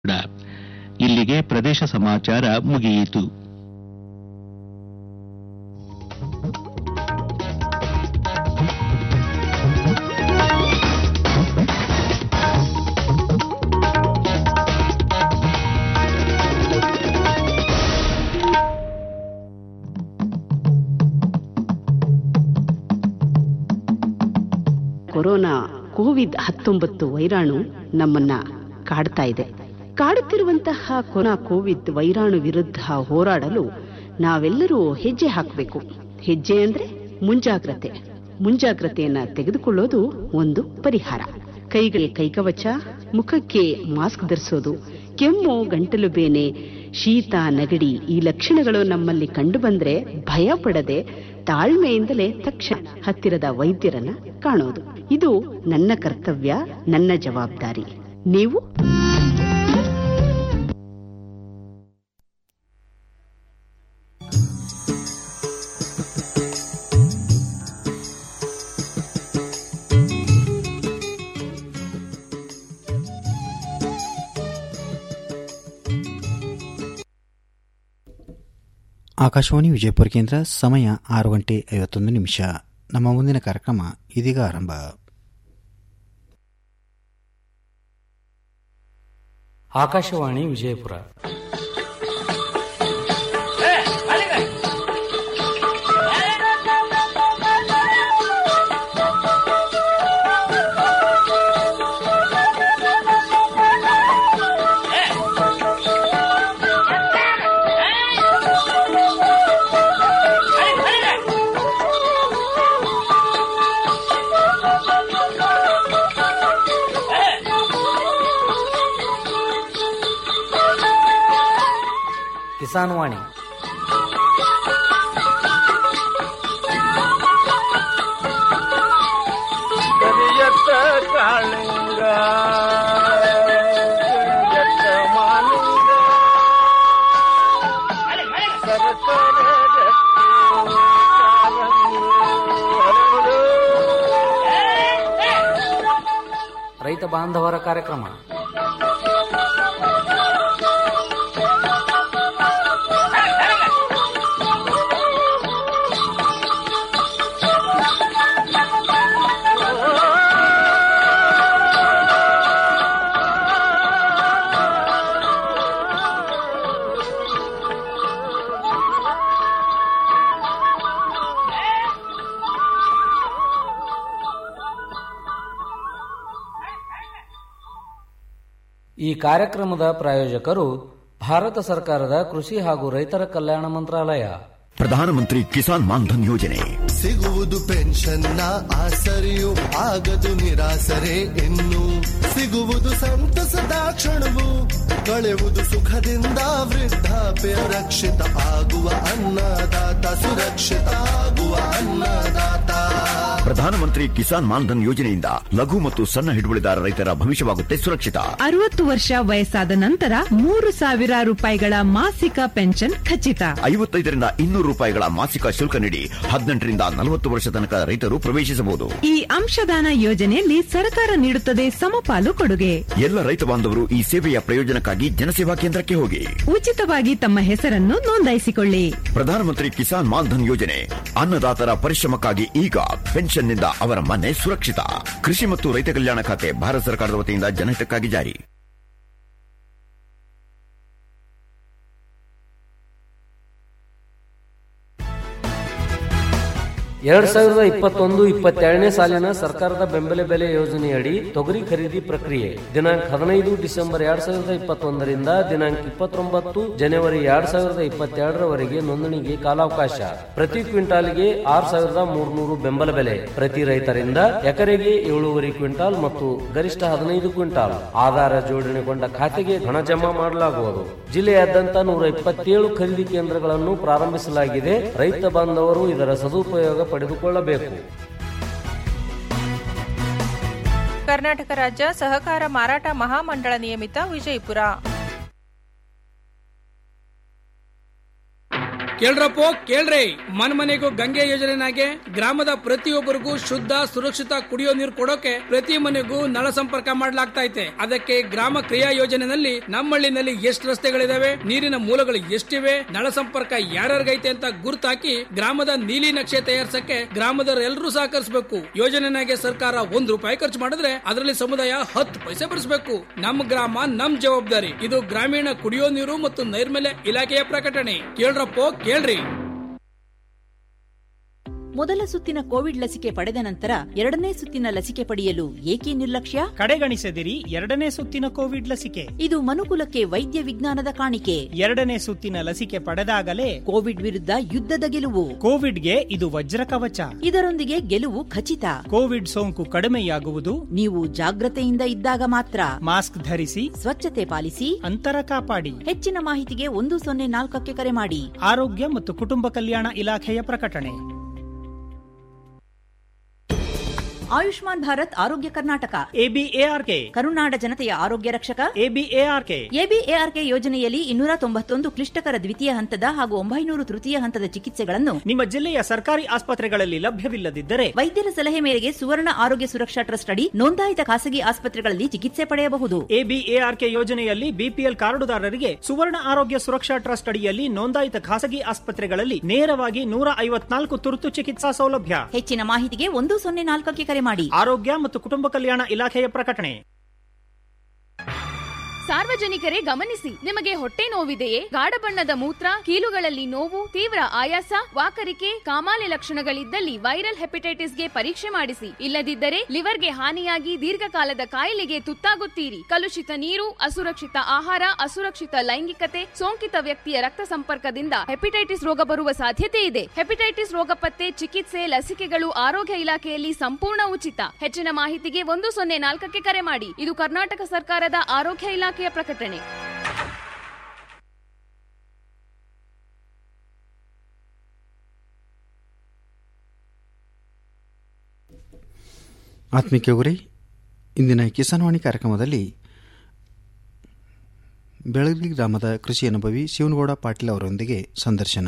ಕೂಡ ಇಲ್ಲಿಗೆ ಪ್ರದೇಶ ಸಮಾಚಾರ ಮುಗಿಯಿತು ಕೊರೋನಾ ಕೋವಿಡ್ ಹತ್ತೊಂಬತ್ತು ವೈರಾಣು ನಮ್ಮನ್ನ ಕಾಡ್ತಾ ಇದೆ ಕಾಡುತ್ತಿರುವಂತಹ ಕೊರೋನಾ ಕೋವಿಡ್ ವೈರಾಣು ವಿರುದ್ಧ ಹೋರಾಡಲು ನಾವೆಲ್ಲರೂ ಹೆಜ್ಜೆ ಹಾಕಬೇಕು ಹೆಜ್ಜೆ ಅಂದ್ರೆ ಮುಂಜಾಗ್ರತೆ ಮುಂಜಾಗ್ರತೆಯನ್ನ ತೆಗೆದುಕೊಳ್ಳೋದು ಒಂದು ಪರಿಹಾರ ಕೈಗಳಿಗೆ ಕೈಕವಚ ಮುಖಕ್ಕೆ ಮಾಸ್ಕ್ ಧರಿಸೋದು ಕೆಮ್ಮು ಗಂಟಲು ಬೇನೆ ಶೀತ ನೆಗಡಿ ಈ ಲಕ್ಷಣಗಳು ನಮ್ಮಲ್ಲಿ ಕಂಡುಬಂದ್ರೆ ಭಯ ಪಡದೆ ತಾಳ್ಮೆಯಿಂದಲೇ ತಕ್ಷಣ ಹತ್ತಿರದ ವೈದ್ಯರನ್ನ ಕಾಣೋದು ಇದು ನನ್ನ ಕರ್ತವ್ಯ ನನ್ನ ಜವಾಬ್ದಾರಿ ನೀವು ಆಕಾಶವಾಣಿ ವಿಜಯಪುರ ಕೇಂದ್ರ ಸಮಯ ಆರು ಗಂಟೆ ಐವತ್ತೊಂದು ನಿಮಿಷ ನಮ್ಮ ಮುಂದಿನ ಕಾರ್ಯಕ್ರಮ ಇದೀಗ ಆರಂಭ ಆಕಾಶವಾಣಿ ವಿಜಯಪುರ ಕಿಸಾನ್ ವಾಣಿ ಕರಿಯತ್ತ ಕಾಳಿಂಗ ಕರಿಯತ್ತ ಮಾಲಿಂಗ ಸರಸರ ಗಟ್ಟಿ ಕಾಲಂಗಿ ಹರಡು. ರೈತ ಬಾಂಧವರ ಕಾರ್ಯಕ್ರಮ ಈ ಕಾರ್ಯಕ್ರಮದ ಪ್ರಾಯೋಜಕರು ಭಾರತ ಸರ್ಕಾರದ ಕೃಷಿ ಹಾಗೂ ರೈತರ ಕಲ್ಯಾಣ ಮಂತ್ರಾಲಯ ಪ್ರಧಾನಮಂತ್ರಿ ಕಿಸಾನ್ ಮಾನ್ಧನ್ ಯೋಜನೆ ಸಿಗುವುದು ಪೆನ್ಷನ್ನ ಆಸರೆಯು ಆಗದು ನಿರಾಸರೆ ಇನ್ನು ಸಿಗುವುದು ಸಂತಸದ ಕ್ಷಣವು ಕಳೆಯುವುದು ಸುಖದಿಂದ ವೃದ್ಧಾಪ್ಯ ರಕ್ಷಿತ ಆಗುವ ಅನ್ನದಾತ ಸುರಕ್ಷಿತ ಆಗುವ ಅನ್ನದಾತ ಪ್ರಧಾನಮಂತ್ರಿ ಕಿಸಾನ್ ಮಾನ್ಧನ್ ಯೋಜನೆಯಿಂದ ಲಘು ಮತ್ತು ಸಣ್ಣ ಹಿಡುವಳಿದಾರ ರೈತರ ಭವಿಷ್ಯವಾಗುತ್ತೆ ಸುರಕ್ಷಿತ ಅರವತ್ತು ವರ್ಷ ವಯಸ್ಸಾದ ನಂತರ ಮೂರು ಸಾವಿರ ರೂಪಾಯಿಗಳ ಮಾಸಿಕ ಪೆನ್ಷನ್ ಖಚಿತ ಐವತ್ತೈದರಿಂದ ಇನ್ನೂರು ರೂಪಾಯಿಗಳ ಮಾಸಿಕ ಶುಲ್ಕ ನೀಡಿ ಹದಿನೆಂಟರಿಂದ ನಲವತ್ತು ವರ್ಷ ತನಕ ರೈತರು ಪ್ರವೇಶಿಸಬಹುದು ಈ ಅಂಶದಾನ ಯೋಜನೆಯಲ್ಲಿ ಸರ್ಕಾರ ನೀಡುತ್ತದೆ ಸಮಪಾಲು ಕೊಡುಗೆ ಎಲ್ಲ ರೈತ ಬಾಂಧವರು ಈ ಸೇವೆಯ ಪ್ರಯೋಜನಕ್ಕಾಗಿ ಜನಸೇವಾ ಕೇಂದ್ರಕ್ಕೆ ಹೋಗಿ ಉಚಿತವಾಗಿ ತಮ್ಮ ಹೆಸರನ್ನು ನೋಂದಾಯಿಸಿಕೊಳ್ಳಿ ಪ್ರಧಾನಮಂತ್ರಿ ಕಿಸಾನ್ ಮಾನ್ಧನ್ ಯೋಜನೆ ಅನ್ನದಾತರ ಪರಿಶ್ರಮಕ್ಕಾಗಿ ಈಗ ಪೆನ್ಷನ್ನಿಂದ ಅವರ ಮನೆ ಸುರಕ್ಷಿತ ಕೃಷಿ ಮತ್ತು ರೈತ ಕಲ್ಯಾಣ ಖಾತೆ ಭಾರತ ಸರ್ಕಾರದ ವತಿಯಿಂದ ಜನಹಿತಕ್ಕಾಗಿ ಜಾರಿ ಎರಡ್ ಸಾವಿರದ ಇಪ್ಪತ್ತೊಂದು ಇಪ್ಪತ್ತೆರಡನೇ ಸಾಲಿನ ಸರ್ಕಾರದ ಬೆಂಬಲ ಬೆಲೆ ಯೋಜನೆಯಡಿ ತೊಗರಿ ಖರೀದಿ ಪ್ರಕ್ರಿಯೆ ದಿನಾಂಕ ಹದಿನೈದು ಡಿಸೆಂಬರ್ ಎರಡ್ ಸಾವಿರದ ಇಪ್ಪತ್ತೊಂದರಿಂದ ದಿನಾಂಕ ಇಪ್ಪತ್ತೊಂಬತ್ತು ಜನವರಿ ಎರಡ್ ಸಾವಿರದ ಇಪ್ಪತ್ತೆರಡರವರೆಗೆ ನೋಂದಣಿಗೆ ಕಾಲಾವಕಾಶ ಪ್ರತಿ ಕ್ವಿಂಟಾಲ್ಗೆ ಆರ್ ಸಾವಿರದ ಮೂರ್ನೂರು ಬೆಂಬಲ ಬೆಲೆ ಪ್ರತಿ ರೈತರಿಂದ ಎಕರೆಗೆ ಏಳೂವರೆ ಕ್ವಿಂಟಾಲ್ ಮತ್ತು ಗರಿಷ್ಠ ಹದಿನೈದು ಕ್ವಿಂಟಾಲ್ ಆಧಾರ ಜೋಡಣೆಗೊಂಡ ಖಾತೆಗೆ ಹಣ ಜಮಾ ಮಾಡಲಾಗುವುದು ಜಿಲ್ಲೆಯಾದ್ಯಂತ ನೂರ ಇಪ್ಪತ್ತೇಳು ಖರೀದಿ ಕೇಂದ್ರಗಳನ್ನು ಪ್ರಾರಂಭಿಸಲಾಗಿದೆ ರೈತ ಬಾಂಧವರು ಇದರ ಸದುಪಯೋಗ ಪಡೆದುಕೊಳ್ಳಬೇಕು ಕರ್ನಾಟಕ ರಾಜ್ಯ ಸಹಕಾರ ಮಾರಾಟ ಮಹಾಮಂಡಳ ನಿಯಮಿತ ವಿಜಯಪುರ ಕೇಳ್ರಪ್ಪೋ ಕೇಳ್ರಿ ಮನ್ ಮನೆಗೂ ಗಂಗೆ ಯೋಜನೆನಾಗೆ ಗ್ರಾಮದ ಪ್ರತಿಯೊಬ್ಬರಿಗೂ ಶುದ್ಧ ಸುರಕ್ಷಿತ ಕುಡಿಯೋ ನೀರು ಕೊಡೋಕೆ ಪ್ರತಿ ಮನೆಗೂ ನಳ ಸಂಪರ್ಕ ಮಾಡ್ಲಾಗ್ತೈತೆ ಅದಕ್ಕೆ ಗ್ರಾಮ ಕ್ರಿಯಾ ಯೋಜನೆನಲ್ಲಿ ನಮ್ಮಳ್ಳಿನಲ್ಲಿ ಎಷ್ಟು ರಸ್ತೆಗಳಿದಾವೆ ನೀರಿನ ಮೂಲಗಳು ಎಷ್ಟಿವೆ ನಳ ಸಂಪರ್ಕ ಯಾರ್ಯಾರಿಗೈತೆ ಅಂತ ಗುರ್ತಾಕಿ ಗ್ರಾಮದ ನೀಲಿ ನಕ್ಷೆ ತಯಾರಿಸಕ್ಕೆ ಗ್ರಾಮದವರೆಲ್ಲರೂ ಸಹಕರಿಸಬೇಕು ಯೋಜನೆನಾಗೆ ಸರ್ಕಾರ ಒಂದ್ ರೂಪಾಯಿ ಖರ್ಚು ಮಾಡಿದ್ರೆ ಅದರಲ್ಲಿ ಸಮುದಾಯ ಹತ್ತು ಪೈಸೆ ಭರಿಸಬೇಕು ನಮ್ಮ ಗ್ರಾಮ ನಮ್ ಜವಾಬ್ದಾರಿ ಇದು ಗ್ರಾಮೀಣ ಕುಡಿಯೋ ನೀರು ಮತ್ತು ನೈರ್ಮಲ್ಯ ಇಲಾಖೆಯ ಪ್ರಕಟಣೆ ಕೇಳ್ರಪ್ಪೋ ಕೇಳ್ರಿ ಮೊದಲ ಸುತ್ತಿನ ಕೋವಿಡ್ ಲಸಿಕೆ ಪಡೆದ ನಂತರ ಎರಡನೇ ಸುತ್ತಿನ ಲಸಿಕೆ ಪಡೆಯಲು ಏಕೆ ನಿರ್ಲಕ್ಷ್ಯ ಕಡೆಗಣಿಸದಿರಿ ಎರಡನೇ ಸುತ್ತಿನ ಕೋವಿಡ್ ಲಸಿಕೆ ಇದು ಮನುಕುಲಕ್ಕೆ ವೈದ್ಯ ವಿಜ್ಞಾನದ ಕಾಣಿಕೆ ಎರಡನೇ ಸುತ್ತಿನ ಲಸಿಕೆ ಪಡೆದಾಗಲೇ ಕೋವಿಡ್ ವಿರುದ್ಧ ಯುದ್ಧದ ಗೆಲುವು ಕೋವಿಡ್ಗೆ ಇದು ವಜ್ರ ಕವಚ ಇದರೊಂದಿಗೆ ಗೆಲುವು ಖಚಿತ ಕೋವಿಡ್ ಸೋಂಕು ಕಡಿಮೆಯಾಗುವುದು ನೀವು ಜಾಗ್ರತೆಯಿಂದ ಇದ್ದಾಗ ಮಾತ್ರ ಮಾಸ್ಕ್ ಧರಿಸಿ ಸ್ವಚ್ಛತೆ ಪಾಲಿಸಿ ಅಂತರ ಕಾಪಾಡಿ ಹೆಚ್ಚಿನ ಮಾಹಿತಿಗೆ ಒಂದು ಸೊನ್ನೆ ನಾಲ್ಕಕ್ಕೆ ಕರೆ ಮಾಡಿ ಆರೋಗ್ಯ ಮತ್ತು ಕುಟುಂಬ ಕಲ್ಯಾಣ ಇಲಾಖೆಯ ಪ್ರಕಟಣೆ ಆಯುಷ್ಮಾನ್ ಭಾರತ್ ಆರೋಗ್ಯ ಕರ್ನಾಟಕ ಎಬಿಎಆರ್ಕೆ ಕರುನಾಡ ಜನತೆಯ ಆರೋಗ್ಯ ರಕ್ಷಕ ಎಬಿಎಆರ್ಕೆ ಎಬಿಎಆರ್ಕೆ ಯೋಜನೆಯಲ್ಲಿ ಇನ್ನೂರ ತೊಂಬತ್ತೊಂದು ಕ್ಲಿಷ್ಟಕರ ದ್ವಿತೀಯ ಹಂತದ ಹಾಗೂ ಒಂಬೈನೂರು ತೃತೀಯ ಹಂತದ ಚಿಕಿತ್ಸೆಗಳನ್ನು ನಿಮ್ಮ ಜಿಲ್ಲೆಯ ಸರ್ಕಾರಿ ಆಸ್ಪತ್ರೆಗಳಲ್ಲಿ ಲಭ್ಯವಿಲ್ಲದಿದ್ದರೆ ವೈದ್ಯರ ಸಲಹೆ ಮೇರೆಗೆ ಸುವರ್ಣ ಆರೋಗ್ಯ ಸುರಕ್ಷಾ ಟ್ರಸ್ಟ್ ಅಡಿ ನೋಂದಾಯಿತ ಖಾಸಗಿ ಆಸ್ಪತ್ರೆಗಳಲ್ಲಿ ಚಿಕಿತ್ಸೆ ಪಡೆಯಬಹುದು ಎಬಿಎಆರ್ಕೆ ಯೋಜನೆಯಲ್ಲಿ ಬಿಪಿಎಲ್ ಕಾರ್ಡುದಾರರಿಗೆ ಸುವರ್ಣ ಆರೋಗ್ಯ ಸುರಕ್ಷಾ ಟ್ರಸ್ಟ್ ಅಡಿಯಲ್ಲಿ ನೋಂದಾಯಿತ ಖಾಸಗಿ ಆಸ್ಪತ್ರೆಗಳಲ್ಲಿ ನೇರವಾಗಿ ನೂರ ಐವತ್ನಾಲ್ಕು ತುರ್ತು ಚಿಕಿತ್ಸಾ ಸೌಲಭ್ಯ ಹೆಚ್ಚಿನ ಮಾಹಿತಿಗೆ ಒಂದು ಸೊನ್ನೆ ನಾಲ್ಕಕ್ಕೆ ಕರೆ ಮಾಡಿ ಆರೋಗ್ಯ ಮತ್ತು ಕುಟುಂಬ ಕಲ್ಯಾಣ ಇಲಾಖೆಯ ಪ್ರಕಟಣೆ ಸಾರ್ವಜನಿಕರೇ ಗಮನಿಸಿ ನಿಮಗೆ ಹೊಟ್ಟೆ ನೋವಿದೆಯೇ ಗಾಢ ಬಣ್ಣದ ಮೂತ್ರ ಕೀಲುಗಳಲ್ಲಿ ನೋವು ತೀವ್ರ ಆಯಾಸ ವಾಕರಿಕೆ ಕಾಮಾಲೆ ಲಕ್ಷಣಗಳಿದ್ದಲ್ಲಿ ವೈರಲ್ ಹೆಪಟೈಟಿಸ್ಗೆ ಪರೀಕ್ಷೆ ಮಾಡಿಸಿ ಇಲ್ಲದಿದ್ದರೆ ಲಿವರ್ಗೆ ಹಾನಿಯಾಗಿ ದೀರ್ಘಕಾಲದ ಕಾಯಿಲೆಗೆ ತುತ್ತಾಗುತ್ತೀರಿ ಕಲುಷಿತ ನೀರು ಅಸುರಕ್ಷಿತ ಆಹಾರ ಅಸುರಕ್ಷಿತ ಲೈಂಗಿಕತೆ ಸೋಂಕಿತ ವ್ಯಕ್ತಿಯ ರಕ್ತ ಸಂಪರ್ಕದಿಂದ ಹೆಪಟೈಟಿಸ್ ರೋಗ ಬರುವ ಸಾಧ್ಯತೆ ಇದೆ ಹೆಪಟೈಟಿಸ್ ರೋಗ ಪತ್ತೆ ಚಿಕಿತ್ಸೆ ಲಸಿಕೆಗಳು ಆರೋಗ್ಯ ಇಲಾಖೆಯಲ್ಲಿ ಸಂಪೂರ್ಣ ಉಚಿತ ಹೆಚ್ಚಿನ ಮಾಹಿತಿಗೆ ಒಂದು ಸೊನ್ನೆ ನಾಲ್ಕಕ್ಕೆ ಕರೆ ಮಾಡಿ ಇದು ಕರ್ನಾಟಕ ಸರ್ಕಾರದ ಆರೋಗ್ಯ ಇಲಾಖೆಯ ಪ್ರಕಟಣೆ ಆತ್ಮಿಕಗೊರೆ ಇಂದಿನ ಕಿಸಾನ್ವಾಣಿ ಕಾರ್ಯಕ್ರಮದಲ್ಲಿ ಬೆಳಗಲಿ ಗ್ರಾಮದ ಕೃಷಿ ಅನುಭವಿ ಶಿವನಗೌಡ ಪಾಟೀಲ್ ಅವರೊಂದಿಗೆ ಸಂದರ್ಶನ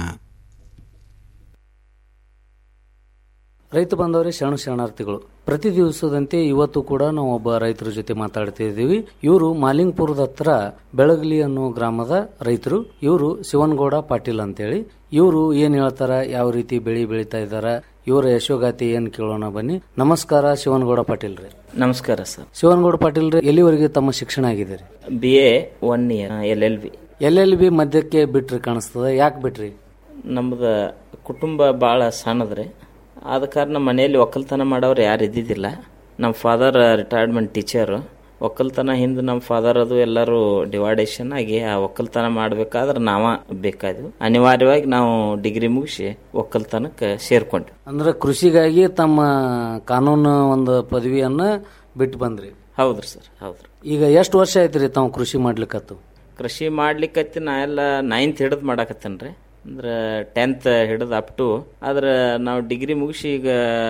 ರೈತ ಬಾಂಧವರೇ ಶರಣ ಶರಣಾರ್ಥಿಗಳು ಪ್ರತಿ ದಿವಸದಂತೆ ಇವತ್ತು ಕೂಡ ನಾವು ಒಬ್ಬ ರೈತರ ಜೊತೆ ಮಾತಾಡ್ತಾ ಇದ್ದೀವಿ ಇವರು ಮಾಲಿಂಗ್ಪುರದ ಹತ್ರ ಬೆಳಗಲಿ ಅನ್ನೋ ಗ್ರಾಮದ ರೈತರು ಇವರು ಶಿವನಗೌಡ ಪಾಟೀಲ್ ಅಂತೇಳಿ ಇವರು ಏನ್ ಹೇಳ್ತಾರ ಯಾವ ರೀತಿ ಬೆಳಿ ಬೆಳಿತಾ ಇದಾರ ಇವರ ಯಶೋಗಾತಿ ಏನ್ ಕೇಳೋಣ ಬನ್ನಿ ನಮಸ್ಕಾರ ಶಿವನಗೌಡ ಪಾಟೀಲ್ ರೀ ನಮಸ್ಕಾರ ಸರ್ ಶಿವನಗೌಡ ಪಾಟೀಲ್ ರೀ ಎಲ್ಲಿವರೆಗೆ ತಮ್ಮ ಶಿಕ್ಷಣ ಆಗಿದೆ ರೀ B A one year L L B L L B ಮಧ್ಯಕ್ಕೆ ಬಿಟ್ರಿ ಕಾಣಿಸ್ತದ ಯಾಕೆ ಬಿಟ್ರಿ ನಮ್ದು ಕುಟುಂಬ ಭಾಳ ಸಣ್ಣದ್ರಿ ಆದ ಕಾರಣ ಮನೆಯಲ್ಲಿ ಒಕ್ಕಲ್ತನ ಮಾಡೋರು ಯಾರು ಇದ್ದಿದ್ದಿಲ್ಲ ನಮ್ಮ ಫಾದರ್ ರಿಟೈರ್ಡ್ಮೆಂಟ್ ಟೀಚರು ಒಕ್ಕಲ್ತನ ಹಿಂದೆ ನಮ್ಮ ಫಾದರ್ ಅದು ಎಲ್ಲರೂ ಡಿವೈಡೇಷನ್ ಆಗಿ ಆ ಒಕ್ಕಲ್ತನ ಮಾಡ್ಬೇಕಾದ್ರೆ ನಾವ ಬೇಕಾದ್ವು ಅನಿವಾರ್ಯವಾಗಿ ನಾವು ಡಿಗ್ರಿ ಮುಗಿಸಿ ಒಕ್ಕಲ್ತನಕ್ಕೆ ಸೇರ್ಕೊಂಡ್ವಿ ಅಂದ್ರೆ ಕೃಷಿಗಾಗಿ ತಮ್ಮ ಕಾನೂನು ಒಂದು ಪದವಿಯನ್ನ ಬಿಟ್ಟು ಬಂದ್ರಿ ಹೌದ್ರಿ ಸರ್ ಹೌದ್ರಿ ಈಗ ಎಷ್ಟು ವರ್ಷ ಆಯ್ತ್ರಿ ತಾವು ಕೃಷಿ ಮಾಡ್ಲಿಕ್ಕತ್ತು ಕೃಷಿ ಮಾಡ್ಲಿಕ್ಕತ್ತಿ ನಾ ಎಲ್ಲ ನೈನ್ತ್ ಹಿಡಿದು ಮಾಡಾಕತ್ತೇನ್ರಿ ಅಂದ್ರೆ ಟೆಂತ್ ಹಿಡಿದು ಅಪ್ ಟು ಆದ್ರೆ ನಾವು ಡಿಗ್ರಿ ಮುಗಿಸಿ ಈಗ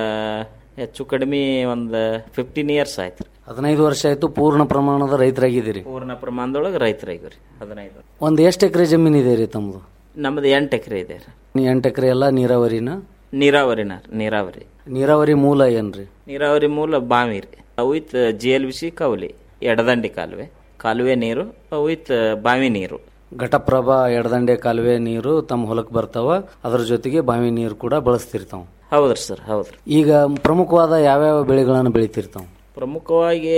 ಹೆಚ್ಚು ಕಡಿಮೆ ಒಂದು ಫಿಫ್ಟೀನ್ ಇಯರ್ಸ್ ಆಯ್ತು ಹದಿನೈದು ವರ್ಷ ಆಯ್ತು ಪೂರ್ಣ ಪ್ರಮಾಣದ ರೈತರಾಗಿದ್ದೀರಿ ಪೂರ್ಣ ಪ್ರಮಾಣದೊಳಗೆ ರೈತರಾಗಿವ್ರಿ ಹದಿನೈದು ಒಂದ್ ಎಷ್ಟು ಎಕರೆ ಜಮೀನ್ ಇದೆ ರೀ ತಮ್ಮದು ನಮ್ದು ಎಂಟು ಎಕರೆ ಇದೆ ರೀ ಎಂಟು ಎಕರೆ ಎಲ್ಲ ನೀರಾವರಿನ ನೀರಾವರಿನ ನೀರಾವರಿ ನೀರಾವರಿ ಮೂಲ ಏನ್ರಿ ನೀರಾವರಿ ಮೂಲ ಬಾವಿ ರೀ with G L V C ಕಾವಲಿ ಎಡದಂಡಿ ಕಾಲುವೆ ಕಾಲುವೆ ನೀರು ವಿತ್ ಬಾವಿ ನೀರು ಘಟಪ್ರಭಾ ಎಡದಂಡೆ ಕಾಲುವೆ ನೀರು ತಮ್ಮ ಹೊಲಕ್ಕೆ ಬರ್ತಾವ ಅದ್ರ ಜೊತೆಗೆ ಬಾವಿ ನೀರು ಕೂಡ ಬಳಸ್ತಿರ್ತಾವ ಹೌದ್ರಿ ಸರ್ ಹೌದ್ರಿ ಈಗ ಪ್ರಮುಖವಾದ ಯಾವ್ಯಾವ ಬೆಳೆಗಳನ್ನು ಬೆಳಿತಿರ್ತಾವ ಪ್ರಮುಖವಾಗಿ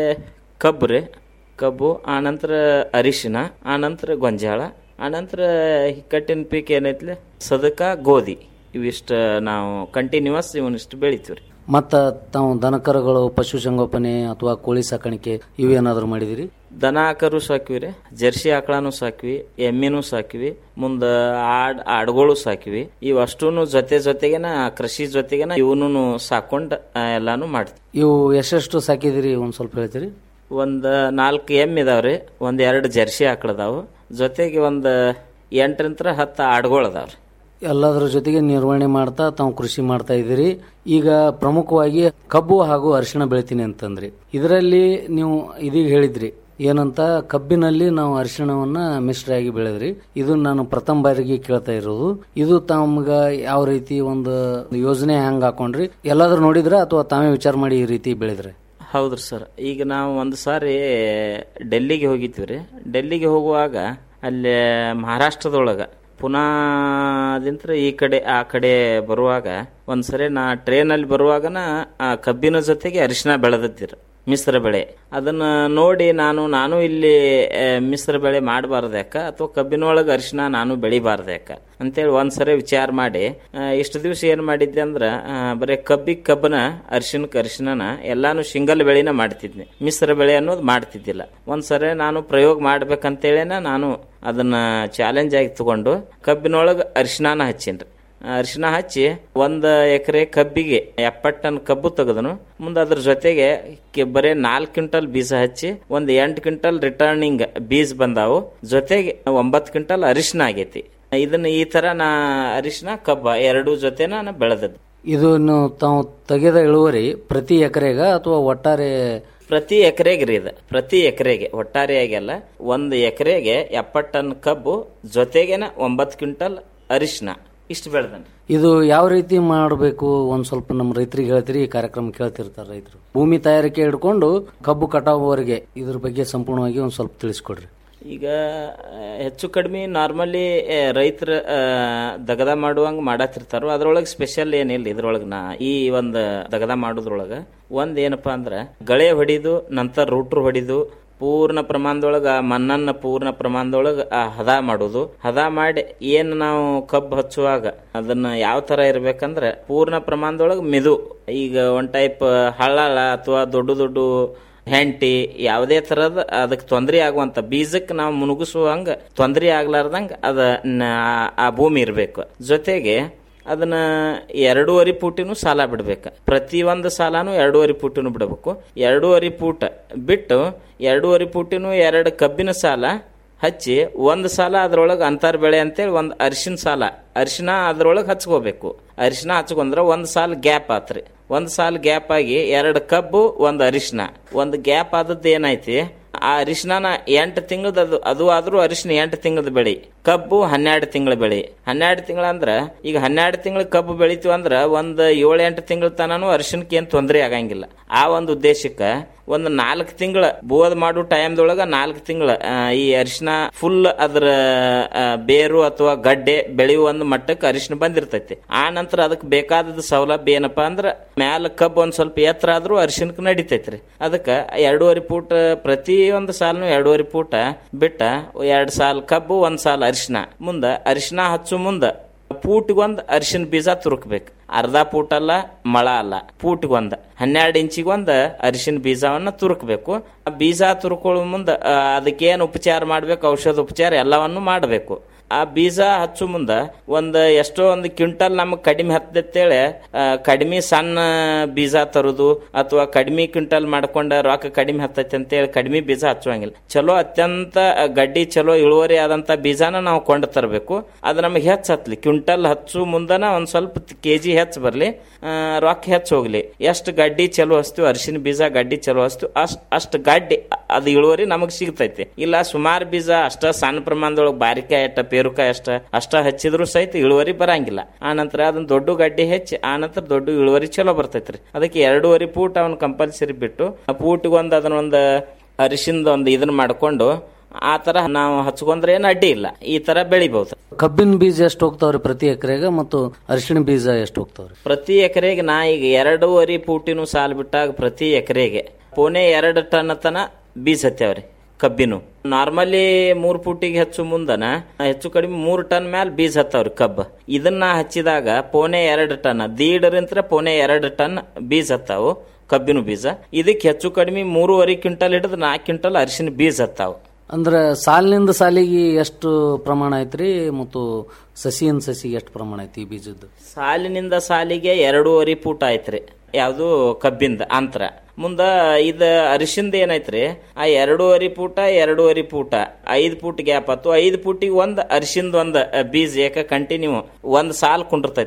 ಕಬ್ಬು ರೀ ಕಬ್ಬು ಆನಂತರ ಅರಿಶಿನ ಆನಂತರ ಗೊಂಜಾಳ ಆನಂತರ ಹಿಕ್ಕಟ್ಟಿನ ಪೀಕ್ ಏನೈತ್ಲೆ ಸದಕ ಗೋಧಿ ಇವಿಷ್ಟು ನಾವು ಕಂಟಿನ್ಯೂಸ್ ಇವನಿಷ್ಟು ಬೆಳಿತೀವಿ ರೀ ಮತ್ತ ತಾವು ದನಕರುಗಳು ಪಶುಸಂಗೋಪನೆ ಅಥವಾ ಕೋಳಿ ಸಾಕಾಣಿಕೆ ಇವೇನಾದ್ರು ಮಾಡಿದಿರಿ ದನ ಆಕರು ಸಾಕಿವಿ ರೀ ಜರ್ಸಿ ಆಕಳನು ಸಾಕಿವಿ ಎಮ್ಮಿನೂ ಸಾಕಿವಿ ಮುಂದ ಆಡ್ ಆಡ್ಗಳು ಸಾಕಿವಿ ಇವಷ್ಟೂನು ಜೊತೆ ಜೊತೆಗೆನ ಕೃಷಿ ಜೊತೆಗೆನ ಇವನು ಸಾಕೊಂಡ್ ಆ, ಎಲ್ಲಾನು ಮಾಡ್ತೀವಿ ಇವು ಎಷ್ಟೆಷ್ಟು ಸಾಕಿದಿರಿ ಒಂದ್ ಸ್ವಲ್ಪ ಹೇಳ್ತೀರಿ ಒಂದ್ ನಾಲ್ಕು ಎಮ್ಮೆ ಇದಾವ್ರಿ ಒಂದ್ ಎರಡು ಜರ್ಸಿ ಆಕಳದಾವು ಜೊತೆಗೆ ಒಂದ್ ಎಂಟರಿಂದ ಹತ್ತು ಆಡ್ಗಳು ಅದಾವ್ರಿ ಎಲ್ಲದರ ಜೊತೆಗೆ ನಿರ್ವಹಣೆ ಮಾಡ್ತಾ ತಾವು ಕೃಷಿ ಮಾಡ್ತಾ ಇದ್ದೀರಿ ಈಗ ಪ್ರಮುಖವಾಗಿ ಕಬ್ಬು ಹಾಗೂ ಅರಿಶಿಣ ಬೆಳಿತೀನಿ ಅಂತಂದ್ರಿ ಇದರಲ್ಲಿ ನೀವು ಇದೀಗ ಹೇಳಿದ್ರಿ ಏನಂತ ಕಬ್ಬಿನಲ್ಲಿ ನಾವು ಅರಿಶಿಣವನ್ನ ಮಿಶ್ರಾಗಿ ಬೆಳೆದ್ರಿ ಇದು ನಾನು ಪ್ರಥಮ ಬಾರಿಗೆ ಕೇಳ್ತಾ ಇರೋದು ಇದು ತಮ್ಗ ಯಾವ ರೀತಿ ಒಂದು ಯೋಜನೆ ಹೆಂಗ್ ಹಾಕೊಂಡ್ರಿ ಎಲ್ಲಾದ್ರೂ ನೋಡಿದ್ರ ಅಥವಾ ತಾವೇ ವಿಚಾರ ಮಾಡಿ ಈ ರೀತಿ ಬೆಳೆದ್ರಿ ಹೌದ್ರಿ ಸರ್ ಈಗ ನಾವು ಒಂದು ಸಾರಿ ಡೆಲ್ಲಿಗೆ ಹೋಗಿದ್ವಿ ರೀ ಡೆಲ್ಲಿಗೆ ಹೋಗುವಾಗ ಅಲ್ಲಿ ಮಹಾರಾಷ್ಟ್ರದೊಳಗೆ ಪುನಾದಿಂದ ಈ ಕಡೆ ಆ ಕಡೆ ಬರುವಾಗ ಒಂದ್ಸರಿ ನಾ ಟ್ರೈನಲ್ಲಿ ಬರುವಾಗನ ಆ ಕಬ್ಬಿನ ಜೊತೆಗೆ ಅರಿಶಿನ ಬೆಳೆದಿದ್ದೀರ ಮಿಶ್ರ ಬೆಳೆ ಅದನ್ನ ನೋಡಿ ನಾನು ನಾನು ಇಲ್ಲಿ ಆ, ಮಿಶ್ರ ಬೆಳೆ ಮಾಡಬಾರ್ದು ಯಾಕ ಅಥವಾ ಕಬ್ಬಿನೊಳಗೆ ಅರಿಶಿನ ನಾನು ಬೆಳಿಬಾರ್ದು ಯಾಕ ಅಂತೇಳಿ ಒಂದ್ಸರಿ ವಿಚಾರ ಮಾಡಿ ಆ, ಇಷ್ಟು ದಿವಸ ಏನ್ ಮಾಡಿದ್ದೆ ಅಂದ್ರ ಆ, ಬರೀ ಕಬ್ಬಿಗೆ ಕಬ್ಬನ ಅರಿಶಿನಕ್ಕೆ ಅರಿಶಿನ ಎಲ್ಲಾನು ಸಿಂಗಲ್ ಬೆಳೆನ ಮಾಡ್ತಿದ್ನಿ ಮಿಶ್ರ ಬೆಳೆ ಅನ್ನೋದು ಮಾಡ್ತಿದ್ದಿಲ್ಲ ಒಂದ್ಸರಿ ನಾನು ಪ್ರಯೋಗ ಮಾಡ್ಬೇಕಂತೇಳಿನ ನಾನು ಅದನ್ನ ಚಾಲೆಂಜ್ ಆಗಿ ತಗೊಂಡು ಕಬ್ಬಿನೊಳಗೆ ಅರಿಶಿನಾನ ಹಚ್ಚೀನ್ರಿ ಅರಿಶಿನ ಹಚ್ಚಿ ಒಂದ್ ಎಕರೆ ಕಬ್ಬಿಗೆ ಎಪ್ಪತ್ತು ಟನ್ ಕಬ್ಬು ತೆಗೆದನು ಮುಂದೆ ಅದ್ರ ಜೊತೆಗೆ ಕೆ- ಬರೇ ನಾಲ್ಕು ಕ್ವಿಂಟಲ್ ಬೀಜ ಹಚ್ಚಿ ಒಂದ್ ಎಂಟು ಕ್ವಿಂಟಲ್ ರಿಟರ್ನಿಂಗ್ ಬೀಜ ಬಂದಾವು ಜೊತೆಗೆ ಒಂಬತ್ತು ಕ್ವಿಂಟಲ್ ಅರಿಶಿನ ಆಗೈತಿ ಇದನ್ನ ಈ ತರ ನಾ ಅರಿಶಿನ ಕಬ್ಬ ಎರಡು ಜೊತೆ ನಾನು ಬೆಳೆದದ್ದು ಇದನ್ನು ತಾವು ತೆಗೆದ ಇಳುವರಿ ಪ್ರತಿ ಎಕರೆಗ ಅಥವಾ ಒಟ್ಟಾರೆ ಪ್ರತಿ ಎಕರೆಗೆ ರೀ ಇದು ಪ್ರತಿ ಎಕರೆಗೆ ಒಟ್ಟಾರೆಯಾಗಿ ಅಲ್ಲ ಒಂದು ಎಕರೆಗೆ ಎಪ್ಪತ್ತು ಟನ್ ಕಬ್ಬು ಜೊತೆಗೇನ ಒಂಬತ್ತು ಕ್ವಿಂಟಲ್ ಅರಿಶಿನ ಇಷ್ಟು ಬೆಳೆದನ್ ಇದು ಯಾವ ರೀತಿ ಮಾಡಬೇಕು ಒಂದ್ ಸ್ವಲ್ಪ ನಮ್ಮ ರೈತರಿಗೆ ಹೇಳ್ತೀರಿ ಈ ಕಾರ್ಯಕ್ರಮ ಕೇಳ್ತಿರ್ತಾರೆ ರೈತರು ಭೂಮಿ ತಯಾರಿಕೆ ಹಿಡ್ಕೊಂಡು ಕಬ್ಬು ಕಟಾವುವರೆಗೆ ಇದ್ರ ಬಗ್ಗೆ ಸಂಪೂರ್ಣವಾಗಿ ಒಂದ್ ಸ್ವಲ್ಪ ತಿಳಿಸ್ಕೊಡ್ರಿ ಈಗ ಆ, ಹೆಚ್ಚು ಕಡಿಮೆ ನಾರ್ಮಲಿ ರೈತರ ದಗದ ಮಾಡುವಂಗ ಮಾಡತ್ತಿರ್ತಾರೋ ಅದ್ರೊಳಗೆ ಸ್ಪೆಷಲ್ ಏನಿಲ್ಲ ಇದ್ರೊಳಗೆ ನಾ ಈ ಒಂದು ದಗದ ಮಾಡೋದ್ರೊಳಗ ಒಂದ್ ಏನಪ್ಪಾ ಅಂದ್ರ ಗಳೆ ಹೊಡಿದು ನಂತರ ರೂಟ್ರು ಹೊಡಿದು ಪೂರ್ಣ ಪ್ರಮಾಣದೊಳಗ ಆ ಮಣ್ಣನ್ನ ಪೂರ್ಣ ಪ್ರಮಾಣದೊಳಗ ಆ ಹದ ಮಾಡೋದು ಹದ ಮಾಡಿ ಏನ್ ನಾವು ಕಬ್ಬು ಹಚ್ಚುವಾಗ ಅದನ್ನ ಯಾವ ತರ ಇರ್ಬೇಕಂದ್ರ ಪೂರ್ಣ ಪ್ರಮಾಣದೊಳಗ ಮೆದು ಈಗ ಒಂದ್ ಟೈಪ್ ಹಳ್ಳಾಳ ಅಥವಾ ದೊಡ್ಡ ದೊಡ್ಡ ಹೆಂಟಿ ಯಾವುದೇ ತರದ ಅದಕ್ಕೆ ತೊಂದರೆ ಆಗುವಂತ ಬೀಜಕ್ಕೆ ನಾವು ಮುನುಗಿಸುವಂಗ ತೊಂದರೆ ಆಗ್ಲಾರ್ದಂಗ ಅದ ನ- ಆ ಭೂಮಿ ಇರಬೇಕು ಜೊತೆಗೆ ಅದನ್ನ ಎರಡೂವರೆ ಫೂಟಿನೂ ಸಾಲ ಬಿಡ್ಬೇಕು ಪ್ರತಿ ಒಂದು ಸಾಲಾನು ಎರಡೂವರೆ ಫೂಟಿನೂ ಬಿಡಬೇಕು ಎರಡೂವರೆ ಫೂಟ್ ಬಿಟ್ಟು ಎರಡೂವರೆ ಫೂಟಿನೂ ಎರಡು ಕಬ್ಬಿನ ಸಾಲ ಹಚ್ಚಿ ಒಂದು ಸಾಲ ಅದ್ರೊಳಗೆ ಅಂತರ ಬೆಳೆ ಅಂತೇಳಿ ಒಂದು ಅರಿಶಿನ ಸಾಲ ಅರಿಶಿನ ಅದ್ರೊಳಗೆ ಹಚ್ಕೋಬೇಕು ಅರಿಶಿನ ಹಚ್ಕೊಂಡ್ರ ಒಂದು ಸಾಲ ಗ್ಯಾಪ್ ಆತ್ರಿ ಒಂದು ಸಾಲ ಗ್ಯಾಪ್ ಆಗಿ ಎರಡು ಕಬ್ಬು ಒಂದು ಅರಿಶಿನ ಒಂದು ಗ್ಯಾಪ್ ಆದದ್ದು ಏನೈತಿ ಆ ಅರಿಶಿನ ಎಂಟು ತಿಂಗಳದ ಅದು ಅದು ಆದ್ರೂ ಅರಿಶಿನ ಎಂಟು ತಿಂಗಳದ ಬೆಳಿ ಕಬ್ಬು ಹನ್ನೆರಡು ತಿಂಗಳ ಬೆಳಿ ಹನ್ನೆರಡು ತಿಂಗಳ ಅಂದ್ರ ಈಗ ಹನ್ನೆರಡು ತಿಂಗಳ ಕಬ್ಬು ಬೆಳಿತೀವಿ ಅಂದ್ರ ಒಂದ್ ಏಳು ಎಂಟು ತಿಂಗಳ ತನನು ಅರಿಶಿನಕ್ಕೆ ಏನ್ ತೊಂದರೆ ಆಗಂಗಿಲ್ಲ ಆ ಒಂದು ಉದ್ದೇಶಕ್ಕ ಒಂದು ನಾಲ್ಕು ತಿಂಗಳ ಬೋದ್ ಮಾಡೋ ಟೈಮ್ದೊಳಗ ನಾಲ್ಕು ತಿಂಗಳ ಈ ಅರಿಶಿನ ಫುಲ್ ಅದ್ರ ಆ, ಬೇರು ಅಥವಾ ಗಡ್ಡೆ ಬೆಳೆಯುವ ಒಂದು ಮಟ್ಟಕ್ಕೆ ಅರಿಶಿನ ಬಂದಿರ್ತೈತಿ ಆ ನಂತರ ಅದಕ್ಕೆ ಬೇಕಾದದ ಸೌಲಭ್ಯ ಏನಪ್ಪಾ ಅಂದ್ರ ಮ್ಯಾಲ ಕಬ್ಬು ಒಂದ್ ಸ್ವಲ್ಪ ಎತ್ತರ ಆದ್ರೂ ಅರಿಶಿನಕ್ಕೆ ನಡಿತೈತ್ರಿ ಅದಕ್ಕ ಎರಡೂವರೆ ಫೂಟ್ ಪ್ರತಿ ಒಂದು ಸಾಲ್ನು ಎರಡೂವರೆ ಫೂಟ ಬಿಟ್ಟ ಎರಡ್ ಸಾಲ್ ಕಬ್ಬು ಒಂದ್ ಸಾಲ್ ಅರಿಶಿನ ಮುಂದ ಅರಿಶಿನ ಹಚ್ಚು ಮುಂದ ಪೂಟಿಗೊಂದ್ ಅರಿಶಿನ ಬೀಜ ತುರುಕ್ಬೇಕು ಅರ್ಧ ಪೂಟ್ ಅಲ್ಲ ಮಳ ಅಲ್ಲ ಪೂಟಿಗೊಂದ್ ಹನ್ನೆರಡು ಇಂಚಿಗೊಂದ್ ಅರಿಶಿನ ಬೀಜವನ್ನ ತುರುಕ್ಬೇಕು ಆ ಬೀಜ ತುರ್ಕೊಳ್ಳೋ ಮುಂದ ಆ, ಅದಕ್ಕೇನ್ ಉಪಚಾರ ಮಾಡ್ಬೇಕು ಔಷಧ ಉಪಚಾರ ಎಲ್ಲವನ್ನು ಮಾಡಬೇಕು ಆ ಬೀಜ ಹಚ್ಚು ಮುಂದ ಒಂದ್ ಎಷ್ಟೋ ಒಂದು ಕ್ವಿಂಟಲ್ ನಮಗ್ ಕಡಿಮೆ ಹತ್ತೇಳಿ ಕಡಿಮೆ ಸಣ್ಣ ಬೀಜ ತರುದು ಅಥವಾ ಕಡಿಮೆ ಕ್ವಿಂಟಲ್ ಮಾಡ್ಕೊಂಡ ರೊಕ್ಕ ಕಡಿಮೆ ಹತ್ತೈತಿ ಅಂತೇಳಿ ಕಡಿಮೆ ಬೀಜ ಹಚ್ಚುವಂಗಿಲ್ಲ ಚಲೋ ಅತ್ಯಂತ ಗಡ್ಡಿ ಚಲೋ ಇಳುವರಿ ಆದಂತ ಬೀಜನ ನಾವು ಕೊಂಡು ತರಬೇಕು ಅದು ನಮಗೆ ಹೆಚ್ಚು ಹತ್ಲಿ ಕ್ವಿಂಟಲ್ ಹಚ್ಚು ಮುಂದನ ಒಂದ್ ಸ್ವಲ್ಪ ಕೆಜಿ ಹೆಚ್ಚು ಬರ್ಲಿ ಆ, ರೊಕ್ಕ ಹೆಚ್ಚು ಹೋಗ್ಲಿ ಎಷ್ಟು ಗಡ್ಡಿ ಚಲೋ ಹಚ್ತೀವಿ ಅರಿಶಿನ ಬೀಜ ಗಡ್ಡಿ ಚಲೋ ಹಚ್ತೀವಿ ಅಷ್ಟ್ ಅಷ್ಟು ಗಡ್ಡಿ ಅದು ಇಳುವರಿ ನಮಗ್ ಸಿಗ್ತೈತಿ ಇಲ್ಲ ಸುಮಾರು ಬೀಜ ಅಷ್ಟ ಸಣ್ಣ ಪ್ರಮಾಣದೊಳಗೆ ಬಾರಿಕಾಯಿ ಅಷ್ಟ ಪೇರುಕಾಯಿ ಅಷ್ಟ ಅಷ್ಟ ಹಚ್ಚಿದ್ರು ಸಹಿತ ಇಳುವರಿ ಬರಂಗಿಲ್ಲ ಆ ನಂತರ ಅದನ್ನ ದೊಡ್ಡ ಗಡ್ಡಿ ಹೆಚ್ಚಿ ಆ ನಂತರ ದೊಡ್ಡ ಇಳುವರಿ ಚಲೋ ಬರ್ತೈತ್ರಿ ಅದಕ್ಕೆ ಎರಡೂವರೆ ಫೂಟ್ ಅವನ್ ಕಂಪಲ್ಸರಿ ಬಿಟ್ಟು ಆ ಫೂಟಿಗೆ ಒಂದು ಅದನ್ನ ಒಂದು ಅರಿಶಿಂದ ಒಂದು ಇದನ್ನ ಮಾಡ್ಕೊಂಡು ಆ ತರ ನಾವು ಹಚ್ಕೊಂಡ್ರೆ ಏನು ಅಡ್ಡಿ ಇಲ್ಲ ಈ ತರ ಬೆಳಿಬಹುದು ಕಬ್ಬಿನ ಬೀಜ ಎಷ್ಟು ಹೋಗ್ತಾವ್ರಿ ಪ್ರತಿ ಎಕರೆಗ ಮತ್ತು ಅರಿಶಿಣ ಬೀಜ ಎಷ್ಟು ಹೋಗ್ತಾವ್ರಿ ಪ್ರತಿ ಎಕರೆಗೆ ನಾ ಈಗ ಎರಡೂವರೆ ಫೂಟಿನೂ ಸಾಲ್ ಬಿಟ್ಟಾಗ ಪ್ರತಿ ಎಕರೆಗೆ ಪೋನೆ ಎರಡು ಟನ್ ತನ ಬೀಜ ಹತ್ಯಾವ್ರಿ ಕಬ್ಬಿನು ನಾರ್ಮಲಿ ಮೂರ್ ಫೂಟಿಗೆ ಹೆಚ್ಚು ಮುಂದನ ಹೆಚ್ಚು ಕಡಿಮೆ ಮೂರ್ ಟನ್ ಮ್ಯಾಲ ಬೀಜ ಹತ್ತವ್ರಿ ಕಬ್ಬ ಇದನ್ನ ಹಚ್ಚಿದಾಗ ಪೋನೆ ಎರಡು ಟನ್ ದೀಡರಿಂತ್ರ ಪೋನೆ ಎರಡು ಟನ್ ಬೀಜ ಹತ್ತಾವು ಕಬ್ಬಿನ ಬೀಜ ಇದಕ್ಕೆ ಹೆಚ್ಚು ಕಡಿಮೆ ಮೂರುವರೆ ಕ್ವಿಂಟಲ್ ಹಿಡಿದು ನಾಲ್ಕು ಕ್ವಿಂಟಲ್ ಅರಿಶಿನ ಬೀಜ ಹತ್ತಾವು ಅಂದ್ರೆ ಸಾಲಿನಿಂದ ಸಾಲಿಗೆ ಎಷ್ಟು ಪ್ರಮಾಣ ಐತ್ರಿ ಮತ್ತು ಸಸಿಯಿಂದ ಸಸಿಗೆ ಎಷ್ಟು ಪ್ರಮಾಣ ಐತಿ ಈ ಬೀಜದ್ದು ಸಾಲಿನಿಂದ ಸಾಲಿಗೆ ಎರಡೂವರೆ ಫೂಟ್ ಆಯ್ತ್ರಿ ಯಾವುದು ಕಬ್ಬಿಂದ ಅಂತರ ಮುಂದ ಇದ ಅರಿಶಿಂದ ಏನೈತ್ರಿ ಆ ಎರಡೂವರೆ ಫೂಟ ಎರಡೂವರೆ ಫೂಟ ಐದ್ ಫೂಟ್ ಗ್ಯಾಪ್ ಆತು ಐದ್ ಫೂಟಿಗೆ ಒಂದ್ ಅರಿಶಿಂದ ಒಂದ್ ಬೀಜ ಏಕ ಕಂಟಿನ್ಯೂ ಒಂದ್ ಸಾಲ್ ಕುಂಡಿರ್ತೈತ್ರಿ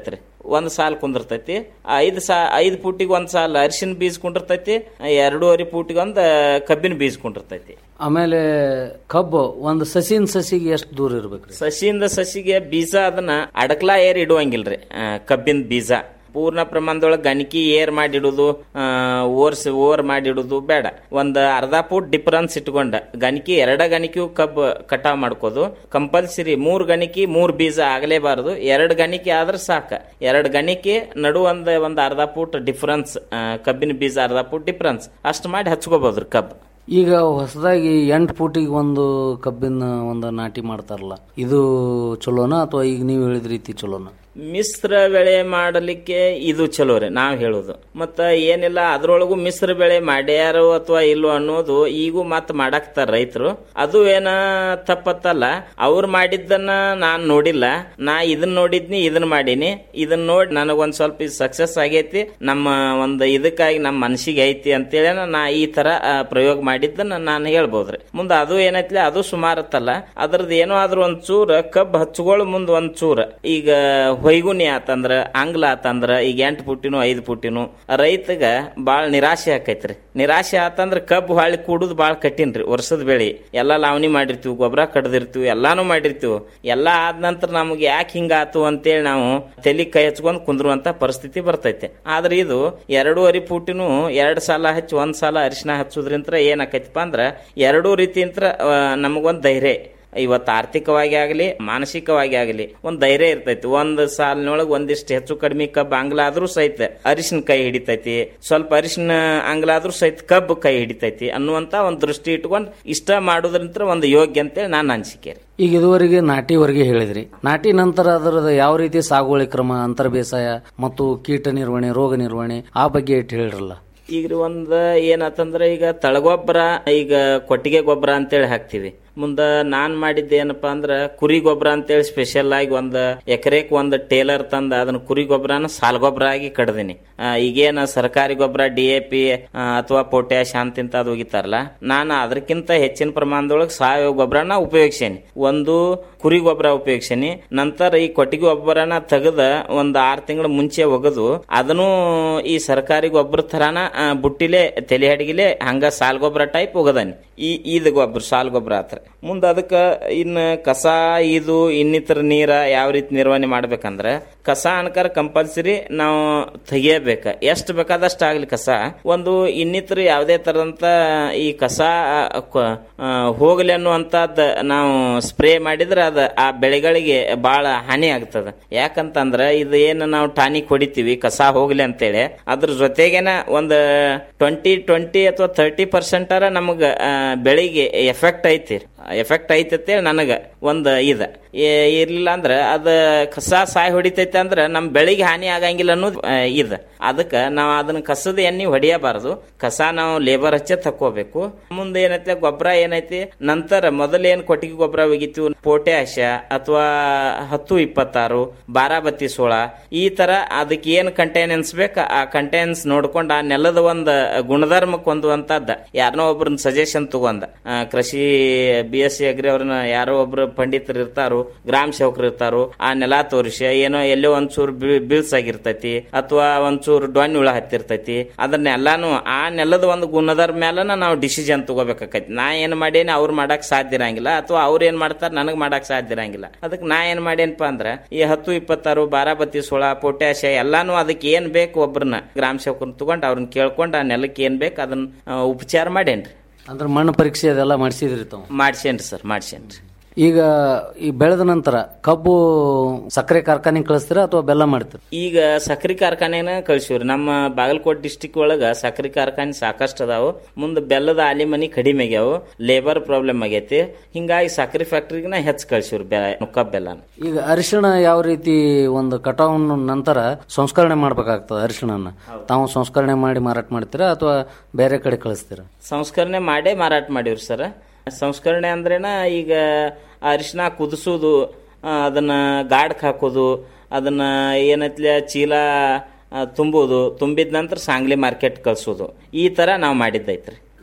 ಒಂದ್ ಸಾಲ್ ಕುಂದಿರ್ತೈತಿ ಐದು ಸಾ ಐದು ಫೂಟಿಗೆ ಒಂದ್ ಸಾಲ್ ಅರಿಶಿನ ಬೀಜ ಕುಂಡಿರ್ತೈತಿ ಎರಡೂವರೆ ಫೂಟಿಗೆ ಒಂದ್ ಕಬ್ಬಿನ ಬೀಜ ಕುಂಡಿರ್ತೈತಿ ಆಮೇಲೆ ಕಬ್ಬು ಒಂದು ಸಸಿನ ಸಸಿಗೆ ಎಷ್ಟು ದೂರ ಇರ್ಬೇಕ್ರಿ ಸಸಿಯಿಂದ ಸಸಿಗೆ ಬೀಜ ಅದನ್ನ ಅಡಕ್ಲಾ ಏರ್ ಇಡುವಂಗಿಲ್ರಿ ಆ, ಕಬ್ಬಿನ ಬೀಜ ಪೂರ್ಣ ಪ್ರಮಾಣದೊಳಗೆ ಗಣಕಿ ಏರ್ ಮಾಡಿಡುದು ಆ, ಓರ್ಸ್ ಓವರ್ ಮಾಡಿಡುದು ಬೇಡ ಒಂದ್ ಅರ್ಧ ಫೂಟ್ ಡಿಫರೆನ್ಸ್ ಇಟ್ಕೊಂಡ ಗಣಕಿ ಎರಡ ಗಣಿಕೆಯು ಕಬ್ಬು ಕಟಾವ್ ಮಾಡ್ಕೋದು ಕಂಪಲ್ಸರಿ ಮೂರ್ ಗಣಿಕೆ ಮೂರ್ ಬೀಜ ಆಗಲೇಬಾರದು ಎರಡ್ ಗಣಿಕೆ ಆದ್ರೆ ಸಾಕ ಎರಡ್ ಗಣಿಕೆ ನಡು ಒಂದ್ ಒಂದ್ ಅರ್ಧ ಫೂಟ್ ಡಿಫರೆನ್ಸ್ ಕಬ್ಬಿನ ಬೀಜ ಅರ್ಧ ಫೂಟ್ ಡಿಫರೆನ್ಸ್ ಅಷ್ಟು ಮಾಡಿ ಹಚ್ಕೋಬಹುದ್ರಿ ಕಬ್ಬು ಈಗ ಹೊಸದಾಗಿ ಎಂಟು ಫೂಟಿಗೆ ಒಂದು ಕಬ್ಬಿನ ಒಂದು ನಾಟಿ ಮಾಡ್ತಾರಲ್ಲ ಇದು ಚಲೋನಾ ಅಥವಾ ಈಗ ನೀವು ಹೇಳಿದ ರೀತಿ ಚಲೋನಾ ಮಿಶ್ರ ಬೆಳೆ ಮಾಡಲಿಕ್ಕೆ ಇದು ಚಲೋ ರೀ ನಾವ್ ಹೇಳೋದು ಮತ್ತ ಏನಿಲ್ಲ ಅದ್ರೊಳಗು ಮಿಶ್ರ ಬೆಳೆ ಮಾಡ್ಯಾರೋ ಅಥವಾ ಇಲ್ಲೋ ಅನ್ನೋದು ಈಗೂ ಮತ್ ಮಾಡಾಕ್ತಾರ ರೈತರು ಅದು ಏನ ತಪ್ಪತ್ತಲ್ಲ ಅವ್ರು ಮಾಡಿದ್ದನ್ನ ನಾನ್ ನೋಡಿಲ್ಲ ನಾ ಇದನ್ನ ನೋಡಿದ್ನಿ ಇದನ್ನ ಮಾಡೀನಿ ಇದನ್ನ ನೋಡಿ ನನಗೊಂದ್ ಸ್ವಲ್ಪ ಸಕ್ಸಸ್ ಆಗೈತಿ ನಮ್ಮ ಒಂದ್ ಇದಕ್ಕಾಗಿ ನಮ್ಮ ಮನಸ್ಸಿಗೆ ಐತಿ ಅಂತೇಳಿ ನಾ ಈ ತರ ಆ, ಪ್ರಯೋಗ ಮಾಡಿದ್ದನ್ನ ನಾನು ಹೇಳ್ಬೋದ್ರಿ ಮುಂದ ಅದು ಏನೈತ್ಲಿ ಅದು ಸುಮಾರತ್ತಲ್ಲ ಅದ್ರದ್ದು ಏನೋ ಆದ್ರೂ ಒಂದ್ ಚೂರ ಕಬ್ಬ್ ಹಚ್ಕೊಳ್ಳೋ ಮುಂದ್ ಒಂದ್ ಚೂರ ಈಗ ಹೊಯ್ಗುನಿ ಆತಂದ್ರ ಆಂಗ್ಲ ಆತಂದ್ರ ಈಗ ಎಂಟು ಪುಟ್ಟಿನು ಐದು ಪುಟ್ಟಿನು ರೈತಗ ಬಾಳ ನಿರಾಶೆ ಆಕೈತ್ರಿ ನಿರಾಶೆ ಆತಂದ್ರ ಕಬ್ಬು ಹಾಳಿ ಕೂಡುದು ಬಾಳ ಕಠಿಣ ರೀ ವರ್ಷದ ಬೆಳಿ ಎಲ್ಲಾ ಲಾವಣಿ ಮಾಡಿರ್ತೀವಿ ಗೊಬ್ಬರ ಕಡ್ದಿರ್ತೀವಿ ಎಲ್ಲಾನು ಮಾಡಿರ್ತೀವಿ ಎಲ್ಲಾ ಆದ ನಂತರ ನಮ್ಗೆ ಯಾಕೆ ಹಿಂಗಾತು ಅಂತೇಳಿ ನಾವು ತಲಿ ಕೈ ಹಚ್ಕೊಂಡ್ ಕುಂದ್ರುವಂತ ಪರಿಸ್ಥಿತಿ ಬರ್ತೈತೆ ಆದ್ರೆ ಇದು ಎರಡೂವರೆ ಫೂಟಿನು ಎರಡ್ ಸಾಲ ಹಚ್ಚಿ ಒಂದ್ ಸಾಲ ಅರಿಶಿನ ಹಚ್ಚೋದ್ರಿಂತ ಏನಾಕೈತಿಪ್ಪ ಅಂದ್ರ ಎರಡೂ ರೀತಿಯಿಂದ ನಮಗೊಂದ್ ಧೈರ್ಯ ಇವತ್ತು ಆರ್ಥಿಕವಾಗಿ ಆಗಲಿ ಮಾನಸಿಕವಾಗಿ ಆಗಲಿ ಒಂದ್ ಧೈರ್ಯ ಇರ್ತೈತಿ ಒಂದ್ ಸಾಲಿನೊಳಗೆ ಒಂದಿಷ್ಟು ಹೆಚ್ಚು ಕಡಿಮೆ ಕಬ್ಬು ಆಂಗ್ಲ ಆದ್ರೂ ಸಹಿತ ಅರಿಶಿನ ಕೈ ಹಿಡಿತೈತಿ ಸ್ವಲ್ಪ ಅರಿಶಿನ ಆಂಗ್ಲ ಆದ್ರೂ ಸಹಿತ ಕಬ್ಬು ಕೈ ಹಿಡಿತೈತಿ ಅನ್ನುವಂತ ಒಂದ್ ದೃಷ್ಟಿ ಇಟ್ಕೊಂಡು ಇಷ್ಟ ಮಾಡೋದ್ರಿಂತ ಒಂದು ಯೋಗ್ಯ ಅಂತೇಳಿ ನಾನು ಅನ್ಸಿಕೆ ರೀ. ಈಗ ಇದುವರೆಗೆ ನಾಟಿವರೆಗೆ ಹೇಳಿದ್ರಿ ನಾಟಿ ನಂತರ ಅದರದ ಯಾವ ರೀತಿ ಸಾಗುವಳಿ ಕ್ರಮ ಅಂತರ ಬೇಸಾಯ ಮತ್ತು ಕೀಟ ನಿರ್ವಹಣೆ ರೋಗ ನಿರ್ವಹಣೆ ಆ ಬಗ್ಗೆ ಇಟ್ಟು ಹೇಳಿರಲ್ಲ ಈಗ ರೀ ಒಂದ್ ಏನಾತಂದ್ರ ಈಗ ತಳಗೊಬ್ಬರ ಈಗ ಕೊಟ್ಟಿಗೆ ಗೊಬ್ಬರ ಅಂತೇಳಿ ಹಾಕ್ತಿವಿ ಮುಂದ ನಾನ್ ಮಾಡಿದ್ದ ಏನಪ್ಪಾ ಅಂದ್ರ ಕುರಿ ಗೊಬ್ಬರ ಅಂತೇಳಿ ಸ್ಪೆಷಲ್ ಆಗಿ ಒಂದ್ ಎಕರೆಕ್ ಒಂದ್ ಟೇಲರ್ ತಂದ ಅದನ್ನ ಕುರಿ ಗೊಬ್ಬರನ ಸಾಲ್ ಗೊಬ್ಬರ ಆಗಿ ಕಡ್ದಿನಿ ಆ, ಈಗೇನ ಸರ್ಕಾರಿ ಗೊಬ್ಬರ ಡಿ ಎ ಪಿ ಅಥವಾ ಪೊಟ್ಯಾಶ್ ಅಂತಿಂತ ಅದು ಒಗಿತಾರಲ್ಲ ನಾನು ಅದಕ್ಕಿಂತ ಹೆಚ್ಚಿನ ಪ್ರಮಾಣದೊಳಗೆ ಸಾವಯವ ಗೊಬ್ಬರನ ಉಪಯೋಗಿಸೇನಿ ಒಂದು ಕುರಿ ಗೊಬ್ಬರ ಉಪಯೋಗಿಸೇನಿ ನಂತರ ಈ ಕೊಟ್ಟಿಗೆ ಗೊಬ್ಬರನ ತೆಗೆದ ಒಂದ್ ಆರ್ ತಿಂಗಳ ಮುಂಚೆ ಒಗದು ಅದನ್ನು ಈ ಸರ್ಕಾರಿ ಗೊಬ್ಬರ ತರಾನ ಆ, ಬುಟ್ಟಿಲೆ ತಲೆ ಹಡಗಿಲೆ ಹಂಗ ಸಾಲ್ ಗೊಬ್ಬರ ಟೈಪ್ ಒಗದಾನಿ ಈ ಇದು ಗೊಬ್ಬರ ಸಾಲ್ ಗೊಬ್ಬರ ಆತ್ರ ಮುಂದ ಅದಕ್ಕ ಇನ್ನ ಕಸ ಇದು ಇನ್ನಿತರ ನೀರ ಯಾವ ರೀತಿ ನಿರ್ವಹಣೆ ಮಾಡ್ಬೇಕಂದ್ರ ಕಸ ಅನ್ಕರ ಕಂಪಲ್ಸರಿ ನಾವು ತೆಗಿಯಬೇಕ ಎಷ್ಟು ಬೇಕಾದಷ್ಟು ಆಗ್ಲಿ ಕಸ ಒಂದು ಇನ್ನಿತರ ಯಾವುದೇ ತರದಂತ ಈ ಕಸ ಆ, ಕ- ಆ, ಹೋಗ್ಲಿ ಅನ್ನುವಂತದ್ ನಾವು ಸ್ಪ್ರೇ ಮಾಡಿದ್ರೆ ಅದ ಆ ಬೆಳೆಗಳಿಗೆ ಬಹಳ ಹಾನಿ ಆಗ್ತದ ಯಾಕಂತಂದ್ರ ಇದು ಏನು ನಾವು ಟಾನಿಕ್ ಹೊಡಿತೀವಿ ಕಸ ಹೋಗ್ಲಿ ಅಂತೇಳಿ ಅದ್ರ ಜೊತೆಗೇನ ಒಂದ್ ಟ್ವೆಂಟಿ ಟ್ವೆಂಟಿ ಅಥವಾ ತರ್ಟಿ ಪರ್ಸೆಂಟ್ ನಮಗ ಆ, ಬೆಳಿಗ್ಗೆ ಎಫೆಕ್ಟ್ ಐತಿ ಎಫೆಕ್ಟ್ ಐತತೆ ನನಗ ಒಂದ್ ಇದ ಏ- ಇರ್ಲಿಲ್ಲ ಅಂದ್ರ ಅದ ಕಸ ಸಾಯ್ ಹೊಡಿತೈತೆ ಅಂದ್ರ ನಮ್ ಬೆಳಿಗ್ಗೆ ಹಾನಿ ಆಗಂಗಿಲ್ಲ ಅನ್ನೋದು ಆ, ಇದ ಅದಕ್ಕ ನಾವ್ ಅದನ್ನ ಕಸದ ಎಣ್ಣೆ ಹೊಡಿಯಬಾರದು ಕಸ ನಾವು ಲೇಬರ್ ಹಚ್ಚೆ ತಕ್ಕೋಬೇಕು ಮುಂದೆ ಏನೈತೆ ಗೊಬ್ಬರ ಏನೈತಿ ನಂತರ ಮೊದಲ ಏನ್ ಕೊಟ್ಟಿಗೆ ಗೊಬ್ಬರ ಒಗಿತೀವಿ ಪೊಟ್ಯಾಶ ಅಥವಾ ಹತ್ತು ಇಪ್ಪತ್ತಾರು ಬಾರಾಬತ್ತಿ ಸೋಳ ಈ ತರ ಅದಕ್ಕೆ ಏನ್ ಕಂಟೈನೆನ್ಸ್ ಬೇಕ ಆ ಕಂಟೈನೆನ್ಸ್ ನೋಡ್ಕೊಂಡ್ ಆ ನೆಲದ ಒಂದ್ ಗುಣಧರ್ಮಕ್ಕೆ ಹೊಂದುವಂತದ್ದ ಯಾರನೋ ಒಬ್ರನ್ನ ಸಜೆಷನ್ ತಗೊಂಡ ಆ, ಕೃಷಿ ಬಿ ಎಸ್ ಸಿ ಅಗ್ರಿ ಅವ್ರನ್ನ ಯಾರೋ ಒಬ್ರು ಪಂಡಿತರು ಇರ್ತಾರೋ ಗ್ರಾಮ ಸೇವಕರು ಇರ್ತಾರೋ ಆ ನೆಲ ತೋರಿಸಿ ಏನೋ ಎಲ್ಲೋ ಒಂಚೂರು ಬೀಳ್ಸ್ ಆಗಿರ್ತೈತಿ ಅಥವಾ ಒಂಚೂರು ಡೊಣ್ಣಿ ಹುಳ ಹತ್ತಿರ್ತೈತಿ ಅದನ್ನೆಲ್ಲಾನು ಆ ನೆಲದ ಒಂದು ಗುಣದರ ಮೇಲನ ನಾವು ಡಿಸಿಷನ್ ತಗೋಬೇಕಾಕೈತಿ ನಾ ಏನ್ ಮಾಡೇನಿ ಅವ್ರು ಮಾಡಕ್ ಸಾಧ್ಯ ಇರಂಗಿಲ್ಲ ಅಥವಾ ಅವ್ರು ಏನ್ ಮಾಡ್ತಾರ ನನಗ್ ಮಾಡಕ್ ಸಾಧ್ಯ ಇರಂಗಿಲ್ಲ ಅದಕ್ಕೆ ನಾ ಏನ್ ಮಾಡೇನಪ್ಪ ಅಂದ್ರ ಈ ಹತ್ತು ಇಪ್ಪತ್ತಾರು ಬಾರಾಬತ್ತಿ ಸೋಳ ಪೊಟ್ಯಾಶ ಎಲ್ಲಾನು ಅದಕ್ಕೆ ಏನ್ ಬೇಕು ಒಬ್ರನ್ನ ಗ್ರಾಮ ಸೇವಕರನ್ನ ತಗೊಂಡ್ ಅವ್ರನ್ನ ಕೇಳ್ಕೊಂಡ್ ಆ ನೆಲಕ್ಕೆ ಏನ್ ಬೇಕು ಅದನ್ನ ಆ, ಉಪಚಾರ ಮಾಡೇನ್ರಿ ಅಂದ್ರೆ ಮಣ್ಣು ಪರೀಕ್ಷೆ ಅದೆಲ್ಲ ಮಾಡಿಸಿದ್ರಿ ತಾವು ಮಾಡ್ಸೇನ್ರಿ ಸರ್ ಮಾಡ್ಸೇನ್ರಿ ಈಗ ಈ ಬೆಳೆದ ನಂತರ ಕಬ್ಬು ಸಕ್ಕರೆ ಕಾರ್ಖಾನೆ ಕಳಿಸ್ತೀರಾ ಅಥವಾ ಬೆಲ್ಲ ಮಾಡ್ತೀರಾ ಈಗ ಸಕ್ರಿ ಕಾರ್ಖಾನೆನ ಕಳ್ಸಿವ್ರಿ ನಮ್ಮ ಬಾಗಲಕೋಟೆ ಡಿಸ್ಟಿಕ್ ಒಳಗ ಸಕ್ರಿ ಕಾರ್ಖಾನೆ ಸಾಕಷ್ಟು ಅದಾವು ಮುಂದೆ ಬೆಲ್ಲದ ಆಲಿ ಮನಿ ಕಡಿಮೆ ಆಗ್ಯಾವು ಲೇಬರ್ ಪ್ರಾಬ್ಲಮ್ ಆಗೈತಿ ಹಿಂಗಾಗಿ ಸಕ್ರಿ ಫ್ಯಾಕ್ಟ್ರಿಗಿನ ಹೆಚ್ಚು ಕಳ್ಸಿವ್ರಿ ಬೆ ಕಬ್ಬ್ ಬೆಲ್ಲನ ಈಗ ಅರಿಶಿಣ ಯಾವ ರೀತಿ ಒಂದು ಕಟಾವ್ ನಂತರ ಸಂಸ್ಕರಣೆ ಮಾಡ್ಬೇಕಾಗ್ತದೆ ಅರಿಶಿಣನ ತಾವು ಸಂಸ್ಕರಣೆ ಮಾಡಿ ಮಾರಾಟ ಮಾಡ್ತೀರಾ ಅಥವಾ ಬೇರೆ ಕಡೆ ಕಳಿಸ್ತೀರಾ ಸಂಸ್ಕರಣೆ ಮಾಡೇ ಮಾರಾಟ ಮಾಡಿವ್ರಿ ಸರ್ ಸಂಸ್ಕರಣೆ ಅಂದ್ರೇನ ಈಗ ಅರಿಶಿನ ಕುದಿಸೋದು ಆ, ಅದನ್ನ ಗಾಡ್ಕ್ ಹಾಕೋದು ಅದನ್ನ ಏನತ್ಲೆ ಚೀಲ ಆ, ತುಂಬೋದು ತುಂಬಿದ ನಂತರ ಸಾಂಗ್ಲಿ ಮಾರ್ಕೆಟ್ ಕಳ್ಸೋದು ಈ ತರ ನಾವು ಮಾಡಿದ್ದೈತ್ರಿ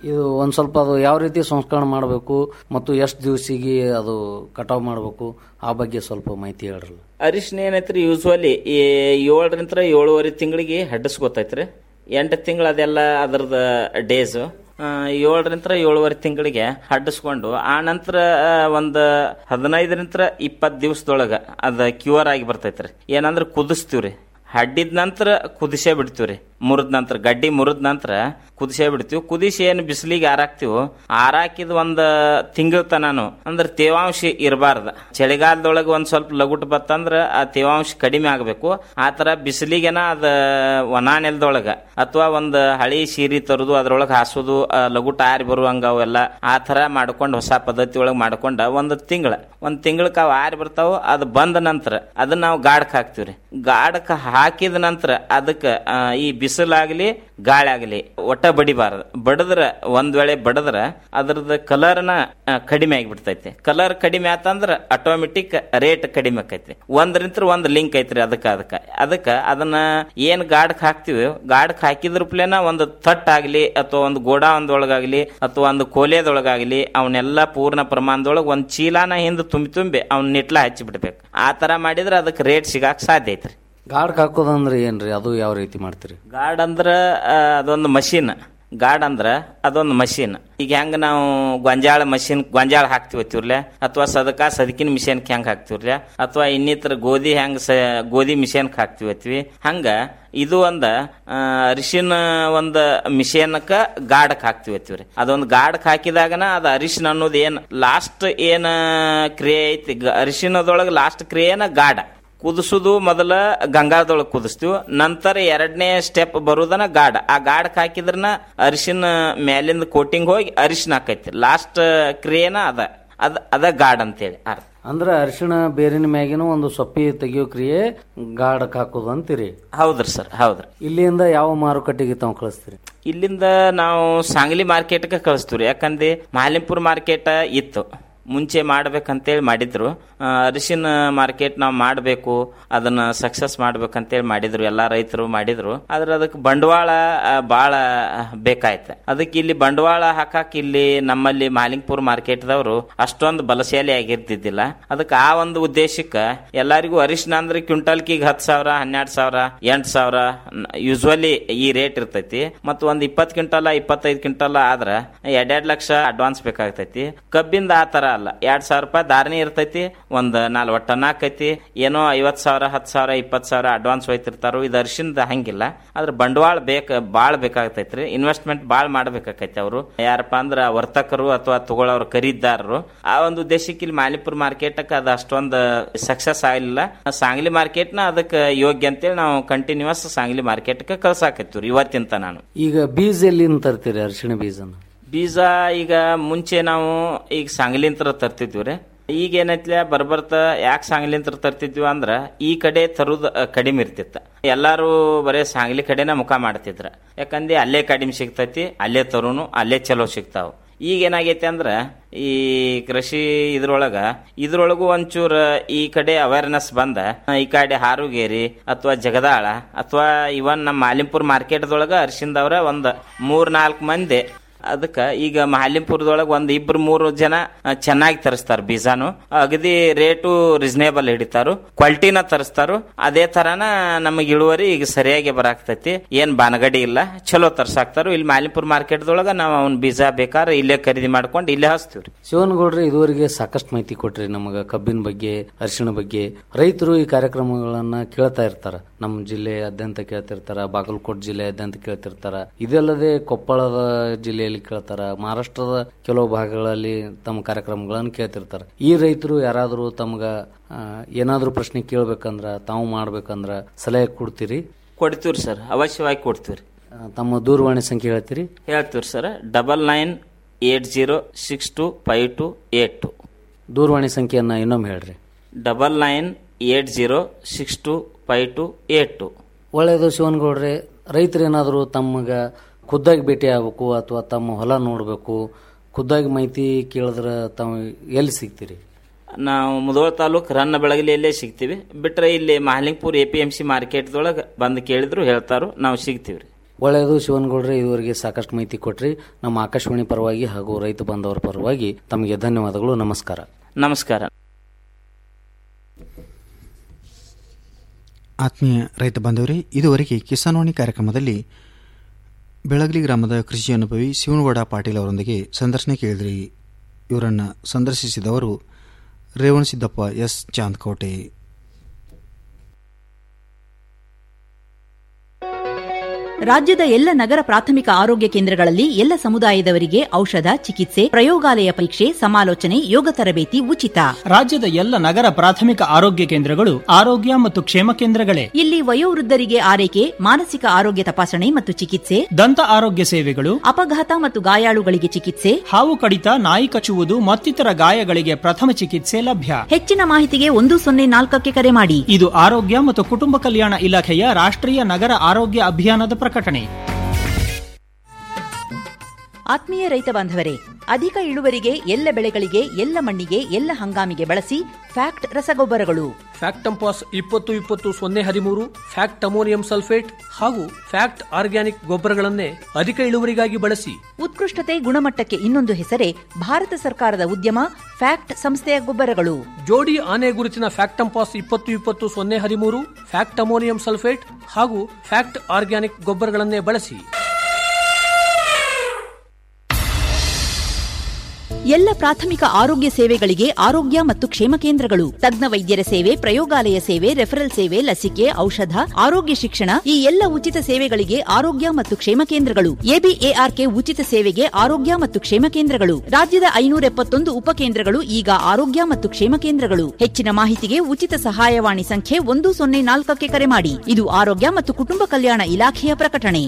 ಇದು ಒಂದ್ ಸ್ವಲ್ಪ ಅದು ಯಾವ ರೀತಿ ಸಂಸ್ಕರಣೆ ಮಾಡಬೇಕು ಮತ್ತು ಎಷ್ಟು ದಿವಸಿಗೆ ಅದು ಕಟಾವ್ ಮಾಡಬೇಕು ಆ ಬಗ್ಗೆ ಸ್ವಲ್ಪ ಮಾಹಿತಿ ಹೇಳ್ರಲ್ಲ ಅರಿಶಿನ ಏನೈತ್ರಿ ಯೂಸ್ವಲಿ ಈ ಏಳರಿಂದ ಏಳುವರೆ ತಿಂಗಳಿಗೆ ಹಡ್ಡಿಸ್ಕೊತೈತ್ರಿ ಎಂಟು ತಿಂಗಳು ಅದೆಲ್ಲ ಅದರದ ಡೇಸು ಏಳರಿಂದ ಏಳುವರೆ ತಿಂಗಳಿಗೆ ಹಡ್ಡಿಸ್ಕೊಂಡು ಆ ನಂತರ ಒಂದು ಹದಿನೈದರಿಂದ ಇಪ್ಪತ್ತು ದಿವಸದೊಳಗೆ ಅದು ಕ್ಯೂರ್ ಆಗಿ ಬರ್ತೈತ್ರಿ ಏನಂದ್ರೆ ಕುದಿಸ್ತೀವ್ರಿ ಹಡ್ಡಿದ ನಂತರ ಕುದಿಸೇ ಬಿಡ್ತೀವ್ರಿ ಮುರಿದ ನಂತರ ಗಡ್ಡಿ ಮುರಿದ ನಂತರ ಕುದಿಸೇ ಬಿಡ್ತೀವಿ ಕುದಿಸಿ ಏನು ಬಿಸಿಲಿಗೆ ಆರಾಕ್ತಿವು ಆರಾಕಿದ ಒಂದು ತಿಂಗಳ ತನಾನು ಅಂದ್ರೆ ತೇವಾಂಶ ಇರಬಾರ್ದ ಚಳಿಗಾಲದೊಳಗೆ ಒಂದ್ ಸ್ವಲ್ಪ ಲಗುಟ್ ಬತ್ತಂದ್ರ ಆ ತೇವಾಂಶ ಕಡಿಮೆ ಆಗಬೇಕು ಆ ತರ ಬಿಸಿಲಿಗೆನ ಅದ ಒಣ ನೆಲದೊಳಗ ಅಥವಾ ಒಂದು ಹಳಿ ಸೀರೆ ತರುದು ಅದ್ರೊಳಗೆ ಹಾಸೋದು ಆ ಲಗುಟ್ ಆರಿ ಬರುವಂಗ ಅವೆಲ್ಲ ಆ ತರ ಮಾಡ್ಕೊಂಡು ಹೊಸ ಪದ್ಧತಿ ಒಳಗೆ ಮಾಡ್ಕೊಂಡ ಒಂದು ತಿಂಗಳ ಒಂದ್ ತಿಂಗಳಕ್ಕೆ ಅವು ಆರಿ ಬರ್ತಾವ ಅದು ಬಂದ ನಂತರ ಅದನ್ನ ನಾವು ಗಾಡಕ್ ಹಾಕ್ತಿವ್ರಿ ಗಾಡಕ್ ಹಾಕಿದ ನಂತರ ಅದಕ್ಕೆ ಈ ಬಿಸಿಲಾಗ್ಲಿ ಗಾಳಿ ಆಗಲಿ ಒಟ್ಟ ಬಡಿಬಾರದು ಬಡದ್ರ ಒಂದ್ ವೇಳೆ ಬಡದ್ರ ಅದ್ರದ್ದು ಕಲರ್ನ ಕಡಿಮೆ ಆಗಿಬಿಡ್ತೈತಿ ಕಲರ್ ಕಡಿಮೆ ಆತಂದ್ರ ಆಟೋಮೆಟಿಕ್ ರೇಟ್ ಕಡಿಮೆ ಆಕೈತಿ ಒಂದ್ರಿಂತ್ರ ಒಂದ್ ಲಿಂಕ್ ಐತ್ರಿ ಅದಕ್ಕ ಅದಕ್ಕ ಅದಕ್ಕ ಅದನ್ನ ಏನ್ ಗಾಡಕ್ ಹಾಕ್ತಿವಿ ಗಾಡಕ್ ಹಾಕಿದ್ರ ಪ್ಲೇನ ಒಂದು ತಟ್ ಆಗ್ಲಿ ಅಥವಾ ಒಂದು ಗೋಡಾ ಒಂದೊಳಗಾಗ್ಲಿ ಅಥವಾ ಒಂದು ಕೋಲೆದೊಳಗಾಗ್ಲಿ ಅವನ್ನೆಲ್ಲ ಪೂರ್ಣ ಪ್ರಮಾಣದೊಳಗೆ ಒಂದ್ ಚೀಲಾನ ಹಿಂದ್ ತುಂಬಿ ತುಂಬಿ ಅವ್ನ ನಿಟ್ಲ ಹಚ್ಚಿ ಬಿಡ್ಬೇಕು ಆ ತರ ಮಾಡಿದ್ರೆ ಅದಕ್ಕೆ ರೇಟ್ ಸಿಗಾಕ್ ಸಾಧ್ಯ ಐತ್ರಿ ಗಾಡ್ಕ್ ಹಾಕೋದಂದ್ರೆ ಏನ್ರಿ ಅದು ಯಾವ ರೀತಿ ಮಾಡ್ತೀರಿ ಗಾಡ್ ಅಂದ್ರ ಆ, ಅದೊಂದು ಮಷೀನ್ ಗಾಡ್ ಅಂದ್ರ ಅದೊಂದು ಮಷೀನ್ ಈಗ ಹೆಂಗ ನಾವು ಗೊಂಜಾಳ ಮಷೀನ್ ಗೊಂಜಾಳ ಹಾಕ್ತಿವತ್ತಿರ್ಲೆ ಅಥವಾ ಸದಕ ಸದಕಿನ ಮಿಷನ್ಕ್ ಹೆಂಗ್ ಹಾಕ್ತಿವ್ರಲ್ಲ ಅಥವಾ ಇನ್ನಿತರ ಗೋಧಿ ಹೆಂಗ್ ಸ ಗೋಧಿ ಮಿಷನ್ಕ್ ಹಾಕ್ತಿವತ್ವಿ ಹಂಗ ಇದು ಒಂದ ಆ, ಅರಿಶಿನ ಒಂದ ಮಿಷನ್ಕ ಗಾಡಕ್ ಹಾಕ್ತಿವತ್ತೀವ್ರಿ ಅದೊಂದು ಗಾಡಕ್ ಹಾಕಿದಾಗನ ಅದ ಅರಿಶಿನ ಅನ್ನೋದು ಏನ್ ಲಾಸ್ಟ್ ಏನ್ ಕ್ರಿಯೆ ಐತಿ ಗ- ಅರಿಶಿನದೊಳಗ ಲಾಸ್ಟ್ ಕ್ರಿಯೆನ ಗಾಡ ಕುದಿಸುದು ಮೊದಲ ಗಂಗಾದೊಳಗೆ ಕುದಿಸ್ತೀವಿ ನಂತರ ಎರಡನೇ ಸ್ಟೆಪ್ ಬರುದನ ಗಾಡ ಆ ಗಾಡಕ್ ಹಾಕಿದ್ರನ ಅರಿಶಿನ ಮ್ಯಾಲಿಂದ ಕೋಟಿಂಗ್ ಹೋಗಿ ಅರಿಶಿನ ಹಾಕೈತಿ ಲಾಸ್ಟ್ ಕ್ರಿಯೆನ ಅದ ಅದ ಅದ ಗಾಡ್ ಅಂತೇಳಿ ಅರ್ಥ ಅಂದ್ರೆ ಅರಿಶಿಣ ಬೇರಿನ ಮ್ಯಾಗಿನ ಒಂದು ಸೊಪ್ಪಿ ತೆಗಿಯೋ ಕ್ರಿಯೆ ಗಾಡಕ್ ಹಾಕೋದು ಅಂತೀರಿ ಹೌದ್ರಿ ಸರ್ ಹೌದ್ರಿ ಇಲ್ಲಿಂದ ಯಾವ ಮಾರುಕಟ್ಟೆಗೆ ತಾವು ಕಳಿಸ್ತೀರಿ ಇಲ್ಲಿಂದ ನಾವು ಸಾಂಗ್ಲಿ ಮಾರ್ಕೆಟ್ಗೆ ಕಳಿಸ್ತೀವ್ರಿ ಯಾಕಂದ್ರೆ ಮಾಲಿಂಪುರ್ ಮಾರ್ಕೆಟ್ ಇತ್ತು ಮುಂಚೆ ಮಾಡ್ಬೇಕಂತೇಳಿ ಮಾಡಿದ್ರು ಆ, ಅರಿಶಿನ ಮಾರ್ಕೆಟ್ ನಾವು ಮಾಡಬೇಕು ಅದನ್ನ ಸಕ್ಸಸ್ ಮಾಡ್ಬೇಕಂತೇಳಿ ಮಾಡಿದ್ರು ಎಲ್ಲಾ ರೈತರು ಮಾಡಿದ್ರು ಆದ್ರೆ ಅದಕ್ಕೆ ಬಂಡವಾಳ ಆ, ಬಾಳ ಬೇಕಾಯ್ತು ಅದಕ್ಕೆ ಇಲ್ಲಿ ಬಂಡವಾಳ ಹಾಕಕ್ ಇಲ್ಲಿ ನಮ್ಮಲ್ಲಿ ಮಾಲಿಂಗ್ಪುರ್ ಮಾರ್ಕೆಟ್ದವರು ಅಷ್ಟೊಂದು ಬಲಶಾಲಿ ಆಗಿರ್ತಿದ್ದಿಲ್ಲ ಅದಕ್ಕೆ ಆ ಒಂದು ಉದ್ದೇಶಕ್ಕೆ ಎಲ್ಲರಿಗೂ ಅರಿಶಿನ ಅಂದ್ರೆ ಕ್ವಿಂಟಲ್ಕಿಗೆ ಹತ್ತು ಸಾವಿರ ಹನ್ನೆರಡು ಸಾವಿರ ಎಂಟು ಸಾವಿರ ಯೂಸ್ವಲಿ ಈ ರೇಟ್ ಇರ್ತೈತಿ ಮತ್ತು ಒಂದ್ ಇಪ್ಪತ್ತು ಕ್ವಿಂಟಲ ಇಪ್ಪತ್ತೈದು ಕ್ವಿಂಟಲ ಆದ್ರ ಎರಡೆರಡು ಲಕ್ಷ ಅಡ್ವಾನ್ಸ್ ಬೇಕಾಗ್ತೈತಿ ಕಬ್ಬಿಂದ ಆ ತರ ಅಲ್ಲ ಎರಡ್ ಸಾವಿರ ರೂಪಾಯಿ ದಾರಣಿ ಇರ್ತೈತಿ ಒಂದ್ ನಾಲ್ಕು ಟನ್ ಆಕೈತಿ ಏನೋ ಐವತ್ ಸಾವಿರ ಹತ್ತು ಸಾವಿರ ಇಪ್ಪತ್ತು ಸಾವಿರ ಅಡ್ವಾನ್ಸ್ ಹೋಯ್ತಿರ್ತಾರೋ ಇದು ಅರಿಶಿಂದ ಹಂಗಿಲ್ಲ ಆದ್ರೆ ಬಂಡವಾಳ ಬೇಕ ಬಾಳ್ ಬೇಕಾಗ್ತೈತ್ರಿ ಇನ್ವೆಸ್ಟ್ಮೆಂಟ್ ಬಾಳ್ ಮಾಡ್ಬೇಕಾಕೈತಿ ಅವರು ಯಾರಪ್ಪ ಅಂದ್ರ ವರ್ತಕರು ಅಥವಾ ತಗೊಳ್ಳೋರು ಖರೀದಿದಾರರು ಆ ಒಂದು ಉದ್ದೇಶಕ್ಕೆ ಇಲ್ಲಿ ಮಾಲಿಪುರ್ ಮಾರ್ಕೆಟ್ ಅದು ಅಷ್ಟೊಂದು ಸಕ್ಸಸ್ ಆಗಲಿಲ್ಲ ಸಾಂಗ್ಲಿ ಮಾರ್ಕೆಟ್ ನ ಅದಕ್ಕೆ ಯೋಗ್ಯ ಅಂತೇಳಿ ನಾವು ಕಂಟಿನ್ಯೂಸ್ ಸಾಂಗ್ಲಿ ಮಾರ್ಕೆಟ್ ಕಳ್ಸಾಕತ್ತೀವ್ರಿ ಇವತ್ತಿಂತ ನಾನು ಈಗ ಬೀಜ ಎಲ್ಲಿಂದ ತರ್ತೀರಿ ಅರಿಶಿಣ ಬೀಜನ ಬೀಜ ಈಗ ಮುಂಚೆ ನಾವು ಈಗ ಸಾಂಗ್ಲಿಂತ್ರ ತರ್ತಿದ್ವಿ ಈಗ ಏನೈತ್ಲ ಬರ್ಬರ್ತ ಯಾಕೆ ಸಾಂಗ್ಲಿಂತ್ರ ತರ್ತಿದ್ವಿ ಅಂದ್ರ ಈ ಕಡೆ ತರುದ್ ಅ, ಕಡಿಮೆ ಇರ್ತಿತ್ತ ಎಲ್ಲಾರು ಬರೇ ಸಾಂಗ್ಲಿ ಕಡೆನ ಮುಖ ಮಾಡ್ತಿದ್ರ ಯಾಕಂದ್ರೆ ಅಲ್ಲೇ ಕಡಿಮೆ ಸಿಗ್ತೈತಿ ಅಲ್ಲೇ ತರುನು ಅಲ್ಲೇ ಚಲೋ ಸಿಗ್ತಾವ ಈಗ ಏನಾಗೈತಿ ಅಂದ್ರ ಈ ಕೃಷಿ ಇದ್ರೊಳಗ ಇದ್ರೊಳಗೂ ಒಂಚೂರು ಈ ಕಡೆ ಅವೇರ್ನೆಸ್ ಬಂದ ಈ ಕಡೆ ಹಾರುಗೇರಿ ಅಥವಾ ಜಗದಾಳ ಅಥವಾ ಇವನ್ ನಮ್ಮ ಮಾಲಿಂಪುರ್ ಮಾರ್ಕೆಟ್ದೊಳಗ ಅರ್ಶಿಂದವ್ರ ಒಂದ್ ಮೂರ್ ನಾಲ್ಕು ಮಂದಿ ಅದಕ್ಕ ಈಗ ಮಹಾಲಿಂಪುರದೊಳಗ ಒಂದ್ ಇಬ್ರು ಮೂರು ಜನ ಆ, ಚೆನ್ನಾಗಿ ತರಿಸ್ತಾರ ಬೀಜಾನು ಅಗದಿ ರೇಟು ರೀಸನೇಬಲ್ ಹಿಡಿತಾರು ಕ್ವಾಲಿಟಿನ ತರಿಸ್ತಾರು ಅದೇ ತರನ ನಮಗ್ ಇಳುವರಿ ಈಗ ಸರಿಯಾಗಿ ಬರಾಕ್ತೈತಿ ಏನ್ ಬಾನಗಡಿ ಇಲ್ಲ ಚಲೋ ತರ್ಸಾಕ್ತಾರು ಇಲ್ಲಿ ಮಾಲಿಂಪುರ್ ಮಾರ್ಕೆಟ್ದೊಳಗ ನಾವು ಅವ್ನ ಬೀಜ ಬೇಕಾದ್ರೆ ಇಲ್ಲೇ ಖರೀದಿ ಮಾಡ್ಕೊಂಡು ಇಲ್ಲೇ ಹಚ್ತೀವ್ರಿ ಶಿವನಗೌಡ್ರೆ ಇದುವರೆಗೆ ಸಾಕಷ್ಟು ಮಾಹಿತಿ ಕೊಟ್ರಿ ನಮಗ ಕಬ್ಬಿನ ಬಗ್ಗೆ ಅರಿಶಿಣ ಬಗ್ಗೆ ರೈತರು ಈ ಕಾರ್ಯಕ್ರಮಗಳನ್ನ ಕೇಳ್ತಾ ಇರ್ತಾರ ನಮ್ಮ ಜಿಲ್ಲೆಯಾದ್ಯಂತ ಕೇಳ್ತಿರ್ತಾರ ಬಾಗಲಕೋಟ್ ಜಿಲ್ಲೆಯಾದ್ಯಂತ ಕೇಳ್ತಿರ್ತಾರ ಇದಲ್ಲದೆ ಕೊಪ್ಪಳದ ಜಿಲ್ಲೆಯಲ್ಲಿ ಕೇಳ್ತಾರ ಮಹಾರಾಷ್ಟ್ರದ ಕೆಲವು ಭಾಗಗಳಲ್ಲಿ ತಮ್ಮ ಕಾರ್ಯಕ್ರಮಗಳನ್ನು ಕೇಳ್ತಿರ್ತಾರ ಈ ರೈತರು ಯಾರಾದರೂ ತಮ್ಗ ಆ, ಏನಾದ್ರೂ ಪ್ರಶ್ನೆ ಕೇಳ್ಬೇಕಂದ್ರ ತಾವು ಮಾಡ್ಬೇಕಂದ್ರ ಸಲಹೆ ಕೊಡ್ತೀರಿ ಕೊಡ್ತೀವ್ರಿ ಸರ್ ಅವಶ್ಯವಾಗಿ ಕೊಡ್ತೀವ್ರಿ ಆ, ತಮ್ಮ ದೂರವಾಣಿ ಸಂಖ್ಯೆ ಹೇಳ್ತೀರಿ ಹೇಳ್ತೀವ್ರಿ sir double nine eight zero six two five two eight two ದೂರವಾಣಿ ಸಂಖ್ಯೆಯನ್ನ ಇನ್ನೊಮ್ಮೆ ಹೇಳ್ರಿ double nine eight zero six two five two eight two ಒಳ್ಳೆಯದು ಶಿವನಗೌಡ್ರೆ ರೈತರೇನಾದರೂ ತಮ್ಮಗ ಖುದ್ದಾಗಿ ಭೇಟಿ ಆಗ್ಬೇಕು ಅಥವಾ ತಮ್ಮ ಹೊಲ ನೋಡಬೇಕು ಖುದ್ದಾಗಿ ಮಾಹಿತಿ ಕೇಳಿದ್ರೆ ತಾವು ಎಲ್ಲಿ ಸಿಗ್ತೀರಿ ನಾವು ಮುಧೋಳ ತಾಲೂಕ್ ರನ್ನ ಬೆಳಗಲಿಯಲ್ಲೇ ಸಿಗ್ತೀವಿ ಬಿಟ್ರೆ ಇಲ್ಲಿ Mahalingpur A P M C ಮಾರ್ಕೆಟ್ದೊಳಗೆ ಬಂದು ಕೇಳಿದ್ರು ಹೇಳ್ತಾರು ನಾವು ಸಿಗ್ತೀವ್ರಿ ಒಳ್ಳೆಯದು ಶಿವನಗೌಡ್ರೆ ಇದುವರೆಗೆ ಸಾಕಷ್ಟು ಮಾಹಿತಿ ಕೊಟ್ರಿ ನಮ್ಮ ಆಕಾಶವಾಣಿ ಪರವಾಗಿ ಹಾಗೂ ರೈತ ಬಾಂಧವರ ಪರವಾಗಿ ತಮಗೆ ಧನ್ಯವಾದಗಳು ನಮಸ್ಕಾರ ನಮಸ್ಕಾರ ಆತ್ಮೀಯ ರೈತ ಬಾಂಧವರೇ ಇದುವರೆಗೆ ಕಿಸಾನ್ವಾಣಿ ಕಾರ್ಯಕ್ರಮದಲ್ಲಿ ಬೆಳಗಲಿ ಗ್ರಾಮದ ಕೃಷಿ ಅನುಭವಿ ಶಿವನಗೌಡ ಪಾಟೀಲ್ ಅವರೊಂದಿಗೆ ಸಂದರ್ಶನ ಕೇಳಿದ್ರಿ ಇವರನ್ನು ಸಂದರ್ಶಿಸಿದವರು ರೇವಣಸಿದ್ದಪ್ಪ ಎಸ್ ಚಾಂದ್ಕೋಟೆ ರಾಜ್ಯದ ಎಲ್ಲ ನಗರ ಪ್ರಾಥಮಿಕ ಆರೋಗ್ಯ ಕೇಂದ್ರಗಳಲ್ಲಿ ಎಲ್ಲ ಸಮುದಾಯದವರಿಗೆ ಔಷಧ ಚಿಕಿತ್ಸೆ ಪ್ರಯೋಗಾಲಯ ಪರೀಕ್ಷೆ ಸಮಾಲೋಚನೆ ಯೋಗ ತರಬೇತಿ ಉಚಿತ ರಾಜ್ಯದ ಎಲ್ಲ ನಗರ ಪ್ರಾಥಮಿಕ ಆರೋಗ್ಯ ಕೇಂದ್ರಗಳು ಆರೋಗ್ಯ ಮತ್ತು ಕ್ಷೇಮ ಕೇಂದ್ರಗಳೇ ಇಲ್ಲಿ ವಯೋವೃದ್ಧರಿಗೆ ಆರೈಕೆ ಮಾನಸಿಕ ಆರೋಗ್ಯ ತಪಾಸಣೆ ಮತ್ತು ಚಿಕಿತ್ಸೆ ದಂತ ಆರೋಗ್ಯ ಸೇವೆಗಳು ಅಪಘಾತ ಮತ್ತು ಗಾಯಾಳುಗಳಿಗೆ ಚಿಕಿತ್ಸೆ ಹಾವು ಕಡಿತ ನಾಯಿ ಕಚ್ಚುವುದು ಮತ್ತಿತರ ಗಾಯಗಳಿಗೆ ಪ್ರಥಮ ಚಿಕಿತ್ಸೆ ಲಭ್ಯ ಹೆಚ್ಚಿನ ಮಾಹಿತಿಗೆ ಒಂದು ಸೊನ್ನೆ ನಾಲ್ಕಕ್ಕೆ ಕರೆ ಮಾಡಿ ಇದು ಆರೋಗ್ಯ ಮತ್ತು ಕುಟುಂಬ ಕಲ್ಯಾಣ ಇಲಾಖೆಯ ರಾಷ್ಟ್ರೀಯ ನಗರ ಆರೋಗ್ಯ ಅಭಿಯಾನದ ಪ್ರಕಟಣೆ ಆತ್ಮೀಯ ರೈತ ಬಾಂಧವರೇ ಅಧಿಕ ಇಳುವರಿಗೆ ಎಲ್ಲ ಬೆಳೆಗಳಿಗೆ ಎಲ್ಲ ಮಣ್ಣಿಗೆ ಎಲ್ಲ ಹಂಗಾಮಿಗೆ ಬಳಸಿ ಫ್ಯಾಕ್ಟ್ ರಸಗೊಬ್ಬರಗಳು ಫ್ಯಾಕ್ಟಂಪಾಸ್ ಇಪ್ಪತ್ತು ಇಪ್ಪತ್ತು ಸೊನ್ನೆ ಹದಿಮೂರು ಫ್ಯಾಕ್ಟ್ ಅಮೋನಿಯಂ ಸಲ್ಫೇಟ್ ಹಾಗೂ ಫ್ಯಾಕ್ಟ್ ಆರ್ಗ್ಯಾನಿಕ್ ಗೊಬ್ಬರಗಳನ್ನೇ ಅಧಿಕ ಇಳುವರಿಗಾಗಿ ಬಳಸಿ ಉತ್ಕೃಷ್ಟತೆ ಗುಣಮಟ್ಟಕ್ಕೆ ಇನ್ನೊಂದು ಹೆಸರೇ ಭಾರತ ಸರ್ಕಾರದ ಉದ್ಯಮ ಫ್ಯಾಕ್ಟ್ ಸಂಸ್ಥೆಯ ಗೊಬ್ಬರಗಳು ಜೋಡಿ ಆನೆ ಗುರುತಿನ ಫ್ಯಾಕ್ಟಂಪಾಸ್ ಇಪ್ಪತ್ತು ಇಪ್ಪತ್ತು ಸೊನ್ನೆ ಹದಿಮೂರು ಫ್ಯಾಕ್ಟ್ ಅಮೋನಿಯಂ ಸಲ್ಫೇಟ್ ಹಾಗೂ ಫ್ಯಾಕ್ಟ್ ಆರ್ಗ್ಯಾನಿಕ್ ಗೊಬ್ಬರಗಳನ್ನೇ ಬಳಸಿ ಎಲ್ಲ ಪ್ರಾಥಮಿಕ ಆರೋಗ್ಯ ಸೇವೆಗಳಿಗೆ ಆರೋಗ್ಯ ಮತ್ತು ಕ್ಷೇಮ ಕೇಂದ್ರಗಳು ತಜ್ಞ ವೈದ್ಯರ ಸೇವೆ ಪ್ರಯೋಗಾಲಯ ಸೇವೆ ರೆಫರಲ್ ಸೇವೆ ಲಸಿಕೆ ಔಷಧ ಆರೋಗ್ಯ ಶಿಕ್ಷಣ ಈ ಎಲ್ಲ ಉಚಿತ ಸೇವೆಗಳಿಗೆ ಆರೋಗ್ಯ ಮತ್ತು ಕ್ಷೇಮ ಕೇಂದ್ರಗಳು ಎಬಿಎಆರ್ಕೆ ಉಚಿತ ಸೇವೆಗೆ ಆರೋಗ್ಯ ಮತ್ತು ಕ್ಷೇಮ ಕೇಂದ್ರಗಳು ರಾಜ್ಯದ ಐನೂರ ಎಪ್ಪತ್ತೊಂದು ಉಪಕೇಂದ್ರಗಳು ಈಗ ಆರೋಗ್ಯ ಮತ್ತು ಕ್ಷೇಮ ಕೇಂದ್ರಗಳು ಹೆಚ್ಚಿನ ಮಾಹಿತಿಗೆ ಉಚಿತ ಸಹಾಯವಾಣಿ ಸಂಖ್ಯೆ ಒಂದು ಸೊನ್ನೆ ನಾಲ್ಕಕ್ಕೆ ಕರೆ ಮಾಡಿ ಇದು ಆರೋಗ್ಯ ಮತ್ತು ಕುಟುಂಬ ಕಲ್ಯಾಣ ಇಲಾಖೆಯ ಪ್ರಕಟಣೆ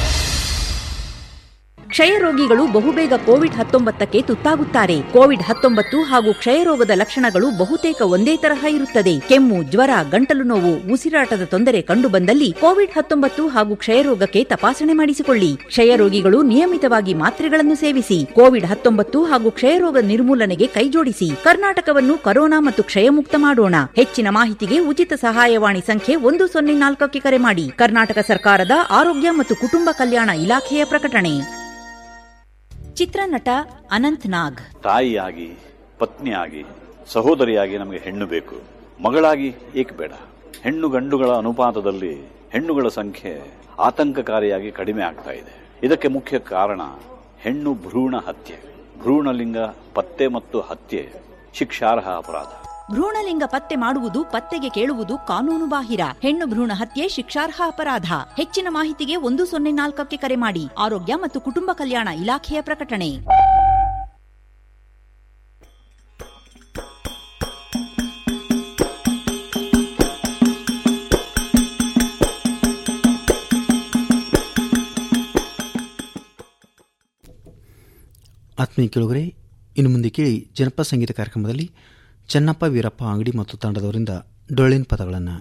ಕ್ಷಯ ರೋಗಿಗಳು ಬಹುಬೇಗ ಕೋವಿಡ್ ಹತ್ತೊಂಬತ್ತಕ್ಕೆ ತುತ್ತಾಗುತ್ತಾರೆ ಕೋವಿಡ್ ಹತ್ತೊಂಬತ್ತು ಹಾಗೂ ಕ್ಷಯರೋಗದ ಲಕ್ಷಣಗಳು ಬಹುತೇಕ ಒಂದೇ ತರಹ ಇರುತ್ತದೆ ಕೆಮ್ಮು ಜ್ವರ ಗಂಟಲು ನೋವು ಉಸಿರಾಟದ ತೊಂದರೆ ಕಂಡುಬಂದಲ್ಲಿ ಕೋವಿಡ್ ಹತ್ತೊಂಬತ್ತು ಹಾಗೂ ಕ್ಷಯರೋಗಕ್ಕೆ ತಪಾಸಣೆ ಮಾಡಿಸಿಕೊಳ್ಳಿ ಕ್ಷಯ ರೋಗಿಗಳು ನಿಯಮಿತವಾಗಿ ಮಾತ್ರೆಗಳನ್ನು ಸೇವಿಸಿ ಕೋವಿಡ್ ಹತ್ತೊಂಬತ್ತು ಹಾಗೂ ಕ್ಷಯರೋಗ ನಿರ್ಮೂಲನೆಗೆ ಕೈಜೋಡಿಸಿ ಕರ್ನಾಟಕವನ್ನು ಕರೋನಾ ಮತ್ತು ಕ್ಷಯಮುಕ್ತ ಮಾಡೋಣ ಹೆಚ್ಚಿನ ಮಾಹಿತಿಗೆ ಉಚಿತ ಸಹಾಯವಾಣಿ ಸಂಖ್ಯೆ ಒಂದು ಸೊನ್ನೆ ನಾಲ್ಕಕ್ಕೆ ಕರೆ ಮಾಡಿ ಕರ್ನಾಟಕ ಸರ್ಕಾರದ ಆರೋಗ್ಯ ಮತ್ತು ಕುಟುಂಬ ಕಲ್ಯಾಣ ಇಲಾಖೆಯ ಪ್ರಕಟಣೆ ಚಿತ್ರನಟ ಅನಂತ್ ನಾಗ್ ತಾಯಿಯಾಗಿ ಪತ್ನಿಯಾಗಿ ಸಹೋದರಿಯಾಗಿ ನಮಗೆ ಹೆಣ್ಣು ಬೇಕು ಮಗಳಾಗಿ ಏಕೆ ಬೇಡ ಹೆಣ್ಣು ಗಂಡುಗಳ ಅನುಪಾತದಲ್ಲಿ ಹೆಣ್ಣುಗಳ ಸಂಖ್ಯೆ ಆತಂಕಕಾರಿಯಾಗಿ ಕಡಿಮೆ ಆಗ್ತಾ ಇದೆ ಇದಕ್ಕೆ ಮುಖ್ಯ ಕಾರಣ ಹೆಣ್ಣು ಭ್ರೂಣ ಹತ್ಯೆ ಭ್ರೂಣಲಿಂಗ ಪತ್ತೆ ಮತ್ತು ಹತ್ಯೆ ಶಿಕ್ಷಾರ್ಹ ಅಪರಾಧ ಭ್ರೂಣಲಿಂಗ ಪತ್ತೆ ಮಾಡುವುದು ಪತ್ತೆಗೆ ಕೇಳುವುದು ಕಾನೂನು ಬಾಹಿರ ಹೆಣ್ಣು ಭ್ರೂಣ ಹತ್ಯೆ ಶಿಕ್ಷಾರ್ಹ ಅಪರಾಧ ಹೆಚ್ಚಿನ ಮಾಹಿತಿಗೆ ಒಂದು ಸೊನ್ನೆ ನಾಲ್ಕಕ್ಕೆ ಕರೆ ಮಾಡಿ ಆರೋಗ್ಯ ಮತ್ತು ಕುಟುಂಬ ಕಲ್ಯಾಣ ಇಲಾಖೆಯ ಪ್ರಕಟಣೆ ಆತ್ಮೀಯ ಕೇಳುಗರೆ ಇನ್ನು ಮುಂದೆ ಕೇಳಿ ಜನಪದ ಸಂಗೀತ ಕಾರ್ಯಕ್ರಮದಲ್ಲಿ ಚೆನ್ನಪ್ಪ ವೀರಪ್ಪ ಅಂಗಡಿ ಮತ್ತು ತಂಡದವರಿಂದ ಡೊಳ್ಳಿನ ಪದಗಳನ್ನು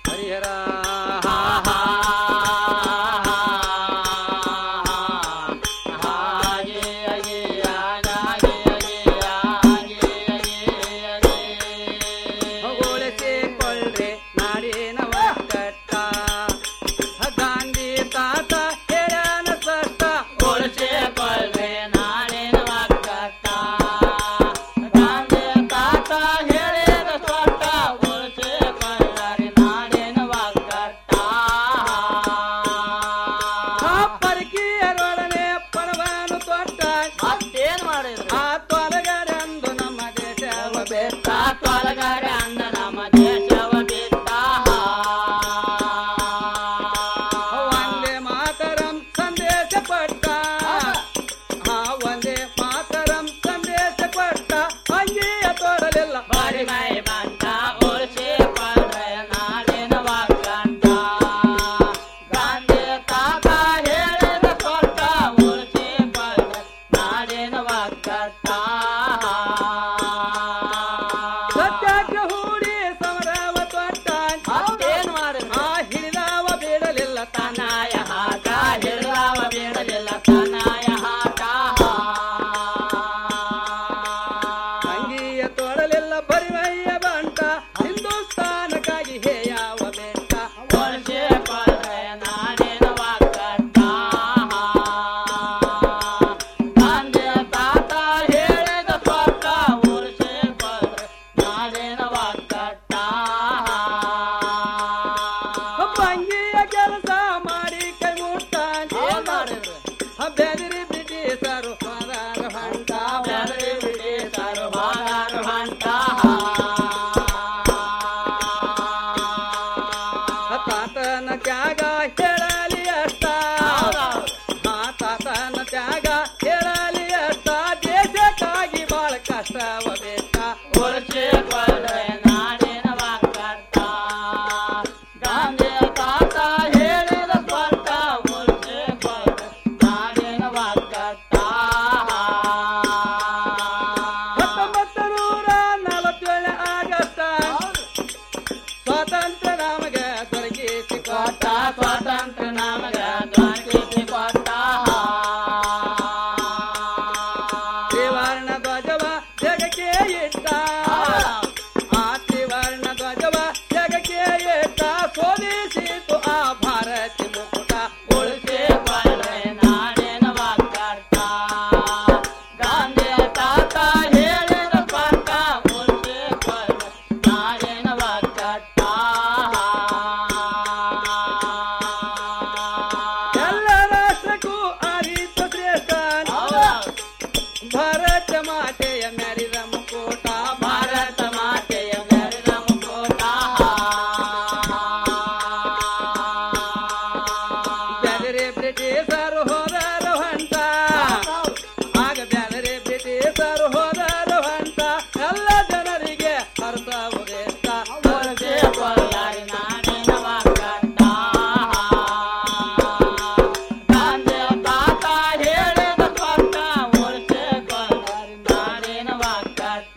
ಹರಿಹರ ತ್ಯಾಗ ಹೇಳಲಿ ಅಷ್ಟ ತಾತನ ತ್ಯಾಗ ಹೇಳಲಿ ಅಷ್ಟ ದೇಶಕ್ಕಾಗಿ ಬಾಳ ಕಷ್ಟವ ಬೇಕ ಗಾಂಧಿ ತಾತ ಹೇಳಿದ ಸ್ವಂತ ನಾಡಿನ ವಾಕಟ್ಟ ಹತ್ತೊಂಬತ್ತು ನೂರ ನಲವತ್ತೇಳು ಆಗಸ್ಟ್ ಸ್ವಾತಂತ್ರ್ಯ ನಮಗ ದೊರಕಿಸಿ ಕೊಟ್ಟ ಸ್ವಾತಂತ್ರ್ಯ ನಮಗ ದೊರಕಿಸಿ ಕೊಟ್ಟ ತ್ರಿವರ್ಣ ಧ್ವಜವ ಜಗಕ್ಕೆ ಇಟ್ಟ ಆ ತ್ರಿವರ್ಣ ಧ್ವಜವ ಜಗಕ್ಕೆ ಇಟ್ಟ ಸೋಲಿಸಿತು ಆ ಭಾರತಿ ಮುಕುಟ ಉಳಿಸಿ ನಾಡಿನ ವಾಕಟ್ಟ ಗಾಂಧಿ ತಾತ ಹೇಳಿದ ಸ್ವಂತ ಉಳಿಸಿ ನಾಡಿನ ವಾಕಟ್ಟ ಎಲ್ಲ ರಾಷ್ಟ್ರಕ್ಕೂ ಆರಿತ ಶ್ರೇಷ್ಠ ಭಾರತ ಮಾತೆಯ ಮೆರಿದ ಮುಕುಟ ಭಾರತ ಮಾತೆಯ ಮೆರೆದ ಮುಕೋಟ ಬ್ಯಾದರೆ ಬ್ರಿಟಿಷರು ಹೋದರು ಹೊಂಟ ಆಗ ಬ್ಯಾದರೆ ಬ್ರಿಟಿಷರು ಹೋದರು ಹೊಂಟ ಎಲ್ಲ ಜನರಿಗೆ ಅರ್ಥ ಉದೇಶ ಉಳಿಸಿ ಕೊಲ್ಲಾರಿ ನಾಡಿನ ವಾಕಟ್ಟ ಗಾಂಧಿ ತಾತ ಹೇಳಿದ ಸ್ವಂತ ಉಳಿಸಿ ಕೊಲ್ಲಾರಿ ನಾಡಿನ ವಾಕಟ್ಟ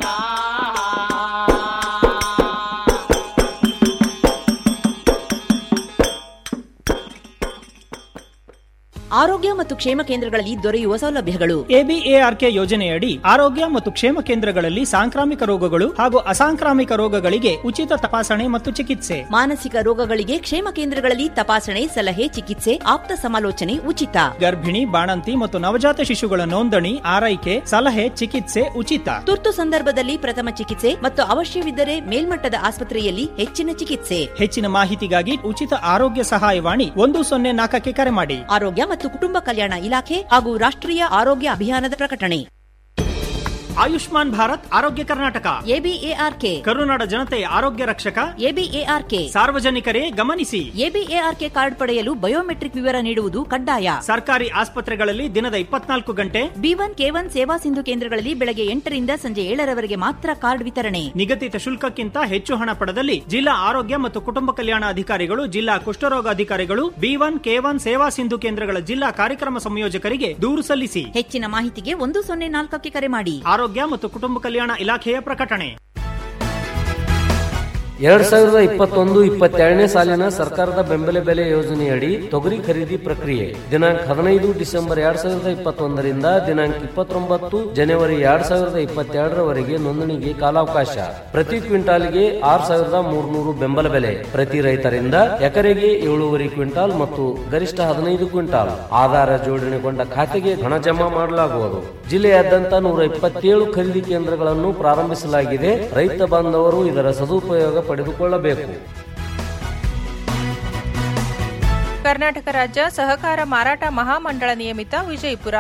ಆರೋಗ್ಯ ಮತ್ತು ಕ್ಷೇಮ ಕೇಂದ್ರಗಳಲ್ಲಿ ದೊರೆಯುವ ಸೌಲಭ್ಯಗಳು ಎಬಿಎಆರ್ಕೆ ಯೋಜನೆಯಡಿ ಆರೋಗ್ಯ ಮತ್ತು ಕ್ಷೇಮ ಕೇಂದ್ರಗಳಲ್ಲಿ ಸಾಂಕ್ರಾಮಿಕ ರೋಗಗಳು ಹಾಗೂ ಅಸಾಂಕ್ರಾಮಿಕ ರೋಗಗಳಿಗೆ ಉಚಿತ ತಪಾಸಣೆ ಮತ್ತು ಚಿಕಿತ್ಸೆ ಮಾನಸಿಕ ರೋಗಗಳಿಗೆ ಕ್ಷೇಮ ಕೇಂದ್ರಗಳಲ್ಲಿ ತಪಾಸಣೆ ಸಲಹೆ ಚಿಕಿತ್ಸೆ ಆಪ್ತ ಸಮಾಲೋಚನೆ ಉಚಿತ ಗರ್ಭಿಣಿ ಬಾಣಂತಿ ಮತ್ತು ನವಜಾತ ಶಿಶುಗಳ ನೋಂದಣಿ ಆರೈಕೆ ಸಲಹೆ ಚಿಕಿತ್ಸೆ ಉಚಿತ ತುರ್ತು ಸಂದರ್ಭದಲ್ಲಿ ಪ್ರಥಮ ಚಿಕಿತ್ಸೆ ಮತ್ತು ಅವಶ್ಯವಿದ್ದರೆ ಮೇಲ್ಮಟ್ಟದ ಆಸ್ಪತ್ರೆಯಲ್ಲಿ ಹೆಚ್ಚಿನ ಚಿಕಿತ್ಸೆ ಹೆಚ್ಚಿನ ಮಾಹಿತಿಗಾಗಿ ಉಚಿತ ಆರೋಗ್ಯ ಸಹಾಯವಾಣಿ ಒಂದು ಸೊನ್ನೆ ನಾಲ್ಕಕ್ಕೆ ಕರೆ ಮಾಡಿ ಆರೋಗ್ಯ ಮತ್ತು ಕುಟುಂಬ ಕಲ್ಯಾಣ ಇಲಾಖೆ ಹಾಗೂ ರಾಷ್ಟ್ರೀಯ ಆರೋಗ್ಯ ಅಭಿಯಾನದ ಪ್ರಕಟಣೆ ಆಯುಷ್ಮಾನ್ ಭಾರತ್ ಆರೋಗ್ಯ ಕರ್ನಾಟಕ ಎಬಿಎಆರ್ಕೆ ಕರುನಾಡ ಜನತೆಯ ಆರೋಗ್ಯ ರಕ್ಷಕ ಎಬಿಎಆರ್ಕೆ ಸಾರ್ವಜನಿಕರೇ ಗಮನಿಸಿ ಎಬಿಎಆರ್ಕೆ ಕಾರ್ಡ್ ಪಡೆಯಲು ಬಯೋಮೆಟ್ರಿಕ್ ವಿವರ ನೀಡುವುದು ಕಡ್ಡಾಯ ಸರ್ಕಾರಿ ಆಸ್ಪತ್ರೆಗಳಲ್ಲಿ ದಿನದ ಇಪ್ಪತ್ನಾಲ್ಕು ಗಂಟೆ ಬಿ ಒನ್ ಕೆ ಒನ್ ಸೇವಾ ಸಿಂಧು ಕೇಂದ್ರಗಳಲ್ಲಿ ಬೆಳಗ್ಗೆ ಎಂಟರಿಂದ ಸಂಜೆ ಏಳರವರೆಗೆ ಮಾತ್ರ ಕಾರ್ಡ್ ವಿತರಣೆ ನಿಗದಿತ ಶುಲ್ಕಕ್ಕಿಂತ ಹೆಚ್ಚು ಹಣ ಪಡೆದಲ್ಲಿ ಜಿಲ್ಲಾ ಆರೋಗ್ಯ ಮತ್ತು ಕುಟುಂಬ ಕಲ್ಯಾಣ ಅಧಿಕಾರಿಗಳು ಜಿಲ್ಲಾ ಕುಷ್ಠರೋಗ ಅಧಿಕಾರಿಗಳು ಬಿ ಒನ್ ಕೆ ಒನ್ ಸೇವಾ ಸಿಂಧು ಕೇಂದ್ರಗಳ ಜಿಲ್ಲಾ ಕಾರ್ಯಕ್ರಮ ಸಂಯೋಜಕರಿಗೆ ದೂರು ಸಲ್ಲಿಸಿ ಹೆಚ್ಚಿನ ಮಾಹಿತಿಗೆ ಒಂದು ಸೊನ್ನೆ ನಾಲ್ಕಕ್ಕೆ ಕರೆ ಮಾಡಿ ಆರೋಗ್ಯ ಮತ್ತು ಕುಟುಂಬ ಕಲ್ಯಾಣ ಇಲಾಖೆಯ ಪ್ರಕಟಣೆ ಎರಡ್ ಸಾವಿರದ ಇಪ್ಪತ್ತೊಂದು ಇಪ್ಪತ್ತೆರಡನೇ ಸಾಲಿನ ಸರ್ಕಾರದ ಬೆಂಬಲ ಬೆಲೆ ಯೋಜನೆಯಡಿ ತೊಗರಿ ಖರೀದಿ ಪ್ರಕ್ರಿಯೆ ದಿನಾಂಕ ಹದಿನೈದು ಡಿಸೆಂಬರ್ ಎರಡ್ ಸಾವಿರದ ಇಪ್ಪತ್ತೊಂದರಿಂದ ದಿನಾಂಕ ಇಪ್ಪತ್ತೊಂಬತ್ತು ಜನವರಿ ಎರಡ್ ಸಾವಿರದ ಇಪ್ಪತ್ತೆರಡರವರೆಗೆ ನೋಂದಣಿಗೆ ಕಾಲಾವಕಾಶ ಪ್ರತಿ ಕ್ವಿಂಟಾಲ್ಗೆ ಆರ್ ಸಾವಿರದ ಮೂರ್ನೂರು ಬೆಂಬಲ ಬೆಲೆ ಪ್ರತಿ ರೈತರಿಂದ ಎಕರೆಗೆ ಏಳೂವರೆ ಕ್ವಿಂಟಾಲ್ ಮತ್ತು ಗರಿಷ್ಠ ಹದಿನೈದು ಕ್ವಿಂಟಾಲ್ ಆಧಾರ ಜೋಡಣೆಗೊಂಡ ಖಾತೆಗೆ ಹಣ ಜಮಾ ಮಾಡಲಾಗುವುದು ಜಿಲ್ಲೆಯಾದ್ಯಂತ ನೂರ ಇಪ್ಪತ್ತೇಳು ಖರೀದಿ ಕೇಂದ್ರಗಳನ್ನು ಪ್ರಾರಂಭಿಸಲಾಗಿದೆ ರೈತ ಬಾಂಧವರು ಇದರ ಸದುಪಯೋಗ ಪಡೆದುಕೊಳ್ಳಬೇಕು ಕರ್ನಾಟಕ ರಾಜ್ಯ ಸಹಕಾರ ಮಾರಾಟ ಮಹಾಮಂಡಳ ನಿಯಮಿತ ವಿಜಯಪುರ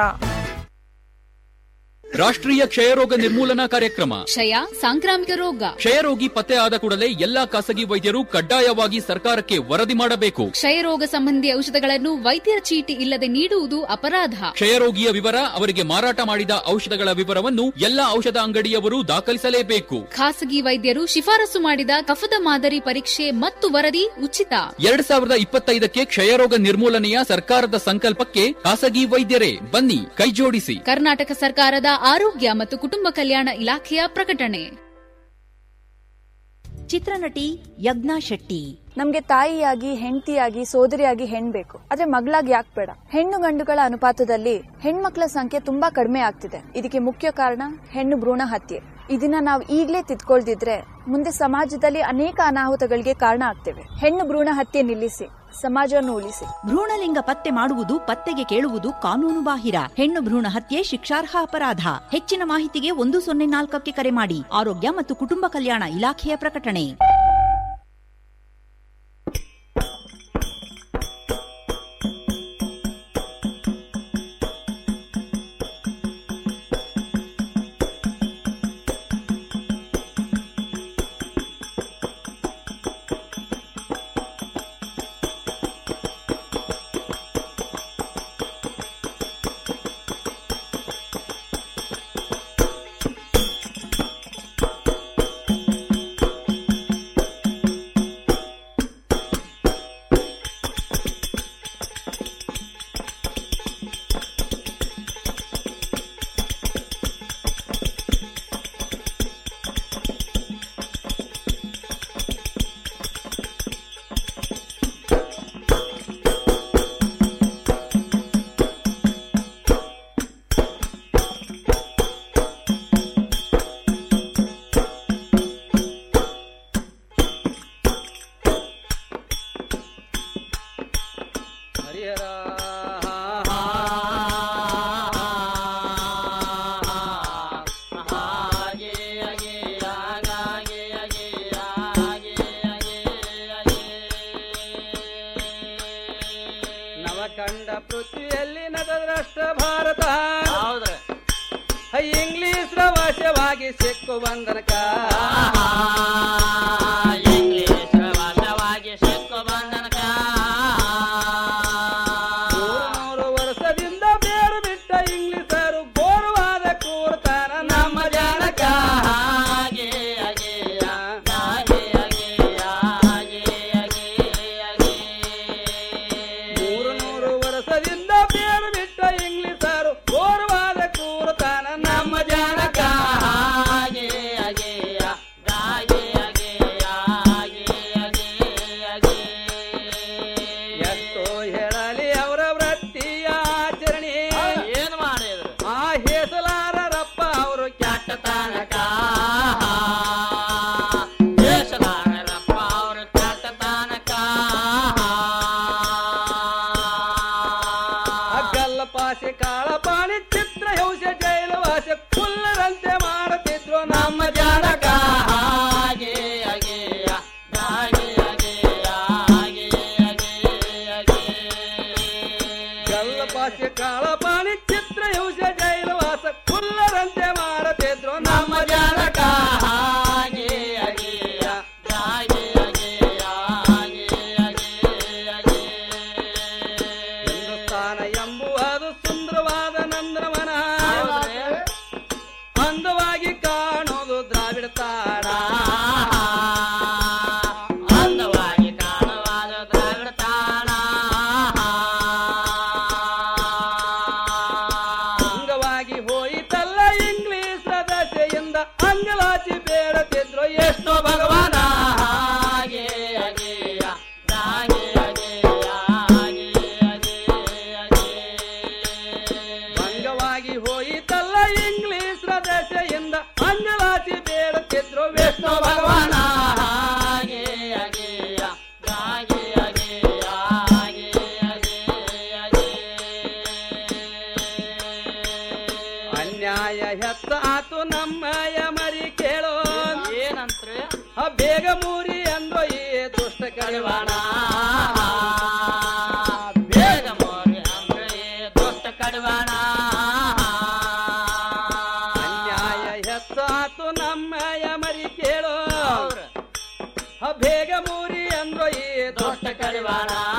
ರಾಷ್ಟ್ರೀಯ ಕ್ಷಯರೋಗ ನಿರ್ಮೂಲನಾ ಕಾರ್ಯಕ್ರಮ ಕ್ಷಯ ಸಾಂಕ್ರಾಮಿಕ ರೋಗ ಕ್ಷಯರೋಗಿ ಪತ್ತೆ ಆದ ಕೂಡಲೇ ಎಲ್ಲಾ ಖಾಸಗಿ ವೈದ್ಯರು ಕಡ್ಡಾಯವಾಗಿ ಸರ್ಕಾರಕ್ಕೆ ವರದಿ ಮಾಡಬೇಕು ಕ್ಷಯರೋಗ ಸಂಬಂಧಿ ಔಷಧಗಳನ್ನು ವೈದ್ಯರ ಚೀಟಿ ಇಲ್ಲದೆ ನೀಡುವುದು ಅಪರಾಧ ಕ್ಷಯರೋಗಿಯ ವಿವರ ಅವರಿಗೆ ಮಾರಾಟ ಮಾಡಿದ ಔಷಧಗಳ ವಿವರವನ್ನು ಎಲ್ಲಾ ಔಷಧ ಅಂಗಡಿಯವರು ದಾಖಲಿಸಲೇಬೇಕು ಖಾಸಗಿ ವೈದ್ಯರು ಶಿಫಾರಸು ಮಾಡಿದ ಕಫದ ಮಾದರಿ ಪರೀಕ್ಷೆ ಮತ್ತು ವರದಿ ಉಚಿತ ಎರಡ್ ಸಾವಿರದ ಇಪ್ಪತ್ತೈದಕ್ಕೆ ಕ್ಷಯರೋಗ ನಿರ್ಮೂಲನೆಯ ಸರ್ಕಾರದ ಸಂಕಲ್ಪಕ್ಕೆ ಖಾಸಗಿ ವೈದ್ಯರೇ ಬನ್ನಿ ಕೈಜೋಡಿಸಿ ಕರ್ನಾಟಕ ಸರ್ಕಾರದ ಆರೋಗ್ಯ ಮತ್ತು ಕುಟುಂಬ ಕಲ್ಯಾಣ ಇಲಾಖೆಯ ಪ್ರಕಟಣೆ ಚಿತ್ರನಟಿ ಯಜ್ಞಾ ಶೆಟ್ಟಿ ನಮ್ಗೆ ತಾಯಿಯಾಗಿ ಹೆಂಡತಿಯಾಗಿ ಸೋದರಿಯಾಗಿ ಹೆಣ್ ಬೇಕು ಆದ್ರೆ ಮಗಳಾಗಿ ಯಾಕೆ ಬೇಡ ಹೆಣ್ಣು ಗಂಡುಗಳ ಅನುಪಾತದಲ್ಲಿ ಹೆಣ್ಮಕ್ಳ ಸಂಖ್ಯೆ ತುಂಬಾ ಕಡಿಮೆ ಆಗ್ತಿದೆ ಇದಕ್ಕೆ ಮುಖ್ಯ ಕಾರಣ ಹೆಣ್ಣು ಭ್ರೂಣ ಹತ್ಯೆ ಇದನ್ನ ನಾವು ಈಗ್ಲೇ ತಿದ್ಕೊಳ್ದಿದ್ರೆ ಮುಂದೆ ಸಮಾಜದಲ್ಲಿ ಅನೇಕ ಅನಾಹುತಗಳಿಗೆ ಕಾರಣ ಆಗ್ತೇವೆ ಹೆಣ್ಣು ಭ್ರೂಣ ಹತ್ಯೆ ನಿಲ್ಲಿಸಿ ಸಮಾಜವನ್ನು ಉಳಿಸಿ ಭ್ರೂಣಲಿಂಗ ಪತ್ತೆ ಮಾಡುವುದು ಪತ್ತೆಗೆ ಕೇಳುವುದು ಕಾನೂನು ಬಾಹಿರ ಹೆಣ್ಣು ಭ್ರೂಣ ಹತ್ಯೆ ಶಿಕ್ಷಾರ್ಹ ಅಪರಾಧ ಹೆಚ್ಚಿನ ಮಾಹಿತಿಗೆ ಒಂದು ಸೊನ್ನೆ ನಾಲ್ಕಕ್ಕೆ ಕರೆ ಮಾಡಿ ಆರೋಗ್ಯ ಮತ್ತು ಕುಟುಂಬ ಕಲ್ಯಾಣ ಇಲಾಖೆಯ ಪ್ರಕಟಣೆ ಹುಡುಗಿಯರ ನವಖಂಡ ಪೃಥ್ವಿಯಲ್ಲಿ ನಗದ್ರಷ್ಟ ಭಾರತ ಇಂಗ್ಲಿಷ್ ಪ್ರವಾಸವಾಗಿ ಸಿಕ್ಕು ಬಂದನಕ ಇಂಗ್ಲಿಷ್ ಪ್ರವಾಸವಾಗಿ ಸಿಕ್ಕು ಬಂದನಕ ಮೂರು ವರ್ಷದಿಂದ ಬೇರು ಬಿಟ್ಟ ಇಂಗ್ಲಿಷರು ಗೋರುವಾದ ಕೂರ್ತಾನ ನಮ್ಮ ಜನಕ ಹಾಗೆ ಹಾಗೆಯ, ಹಾಗೆ ಹಾಗೆಯ, ಹಾಗೆ ಹಾಗೆಯ. ಮೂರು ನೂರು ವರ್ಷದಿಂದ ಬೇರು ಬಿಟ್ಟ ಇಂಗ್ಲಿಷರು ಗೋರುವಾದ ಕೂರ್ತಾನ ನಮ್ಮ ಜನಕ ಹಾಗೆ ಹಾಗೆಯ, ಹಾಗೆ ಹಾಗೆಯ, ಹಾಗೆ ಹಾಗೆಯ. ಎಷ್ಟೋ ಹೇಳಲಿ ಅವರ ವೃತ್ತಿಯ ಆಚರಣೆ ಏನು ಮಾಡಿದ್ರು ಆ ಹೇಸಲಾರರಪ್ಪ ಅವರು ಕೆಟ್ಟ ತನಕ ಹೇಸಲಾರರಪ್ಪ ಅವರು ಕೆಟ್ಟ ತನಕ ಗಲ್ಲ ಪಾಸೆ ಕಾಳ ಪಾಣಿ ಚಿತ್ರ ಹಿಂಸೆ ಜೈಲವಾಸೆ ಕುಲ್ಲರಂತೆ ಮಾಡುತ್ತಿದ್ರು ನಮ್ಮ ಜನಕ ಹಾಗೆ ಹಾಗೆಯ, ಹಾಗೆ ಹಾಗೆಯ, ಹಾಗೆ ಹಾಗೆಯ. ಗಲ್ಲ ಪಾಸೆ ಕಾಳ ಪಾಣಿ ಚಿತ್ರ ಹಿಂಸೆ ಜೈಲವಾಸ ಕುಲ್ಲರಂತೆ ಮಾಡುತ್ತಿದ್ರು ನಮ್ಮ ಜನಕ ಹಾಗೆ ಹಾಗೆಯ, ಹಾಗೆ ಹಾಗೆಯ, ಹಾಗೆ ಹಾಗೆಯ. ಹಿಂದೂಸ್ತಾನ ಎಂಬುವುದು ಸುಂದರವಾದ ನಂದನವನ ಅಂದವಾಗಿ ಕಾಣೋದು ದ್ರಾವಿಡ ತಾಣ ಅಂದವಾಗಿ ಕಾಣುವುದು ದ್ರಾವಿಡ ತಾಣ ಅಂಗವಾಗಿ ಹೋಯಿತಲ್ಲ ಇಂಗ್ಲಿಷ್ ದಶೆಯಿಂದ ಅಂಗಲಾಚಿ ಬೇಡತಿದ್ರು ಎಷ್ಟೋ ಭಗವಾನ ಹಾಗೆ ಹಾಗೆಯ, ಹಾಗೆ ಹಾಗೆಯ, ಹಾಗೆ ಭಂಗವಾಗಿ ಹೋಯಿತಲ್ಲ ಇಂಗ್ಲಿಷ್ ದಶೆಯಿಂದ ಅಂಗಲಾಚಿ ಬೇಡುತ್ತಿದ್ರು ವಿಷ್ಣು ಭಗವಾನ ಹಾಗೆ ಹಾಗೆಯ, ಹಾಗೆ ಹಾಗೆಯ, ಹಾಗೆ ಹಾಗೆಯ. ಅನ್ಯಾಯ ಹೆತ್ತಾತು ನಮ್ಮಯ ಮರಿ ಕೇಳೋ ಏನಂತ್ರೆ ಬೇಗ ಮೂರಿ ಅಂದ್ರೋ ಈ ದುಷ್ಟ ಕಡಿವಾಣ ಬೇಗ ಮೂರಿ ಅಂದ್ರೆ ಈ ದುಷ್ಟ ಕಡಿವಾಣ ಅನ್ಯಾಯ ಹೆತ್ತಾತು ನಮ್ಮಯ ಮರಿ ಕೇಳೋ ಬೇಗ ಮೂರಿ ಅಂದ್ರೋ ಈ ದುಷ್ಟ ಕಡಿವಾಣ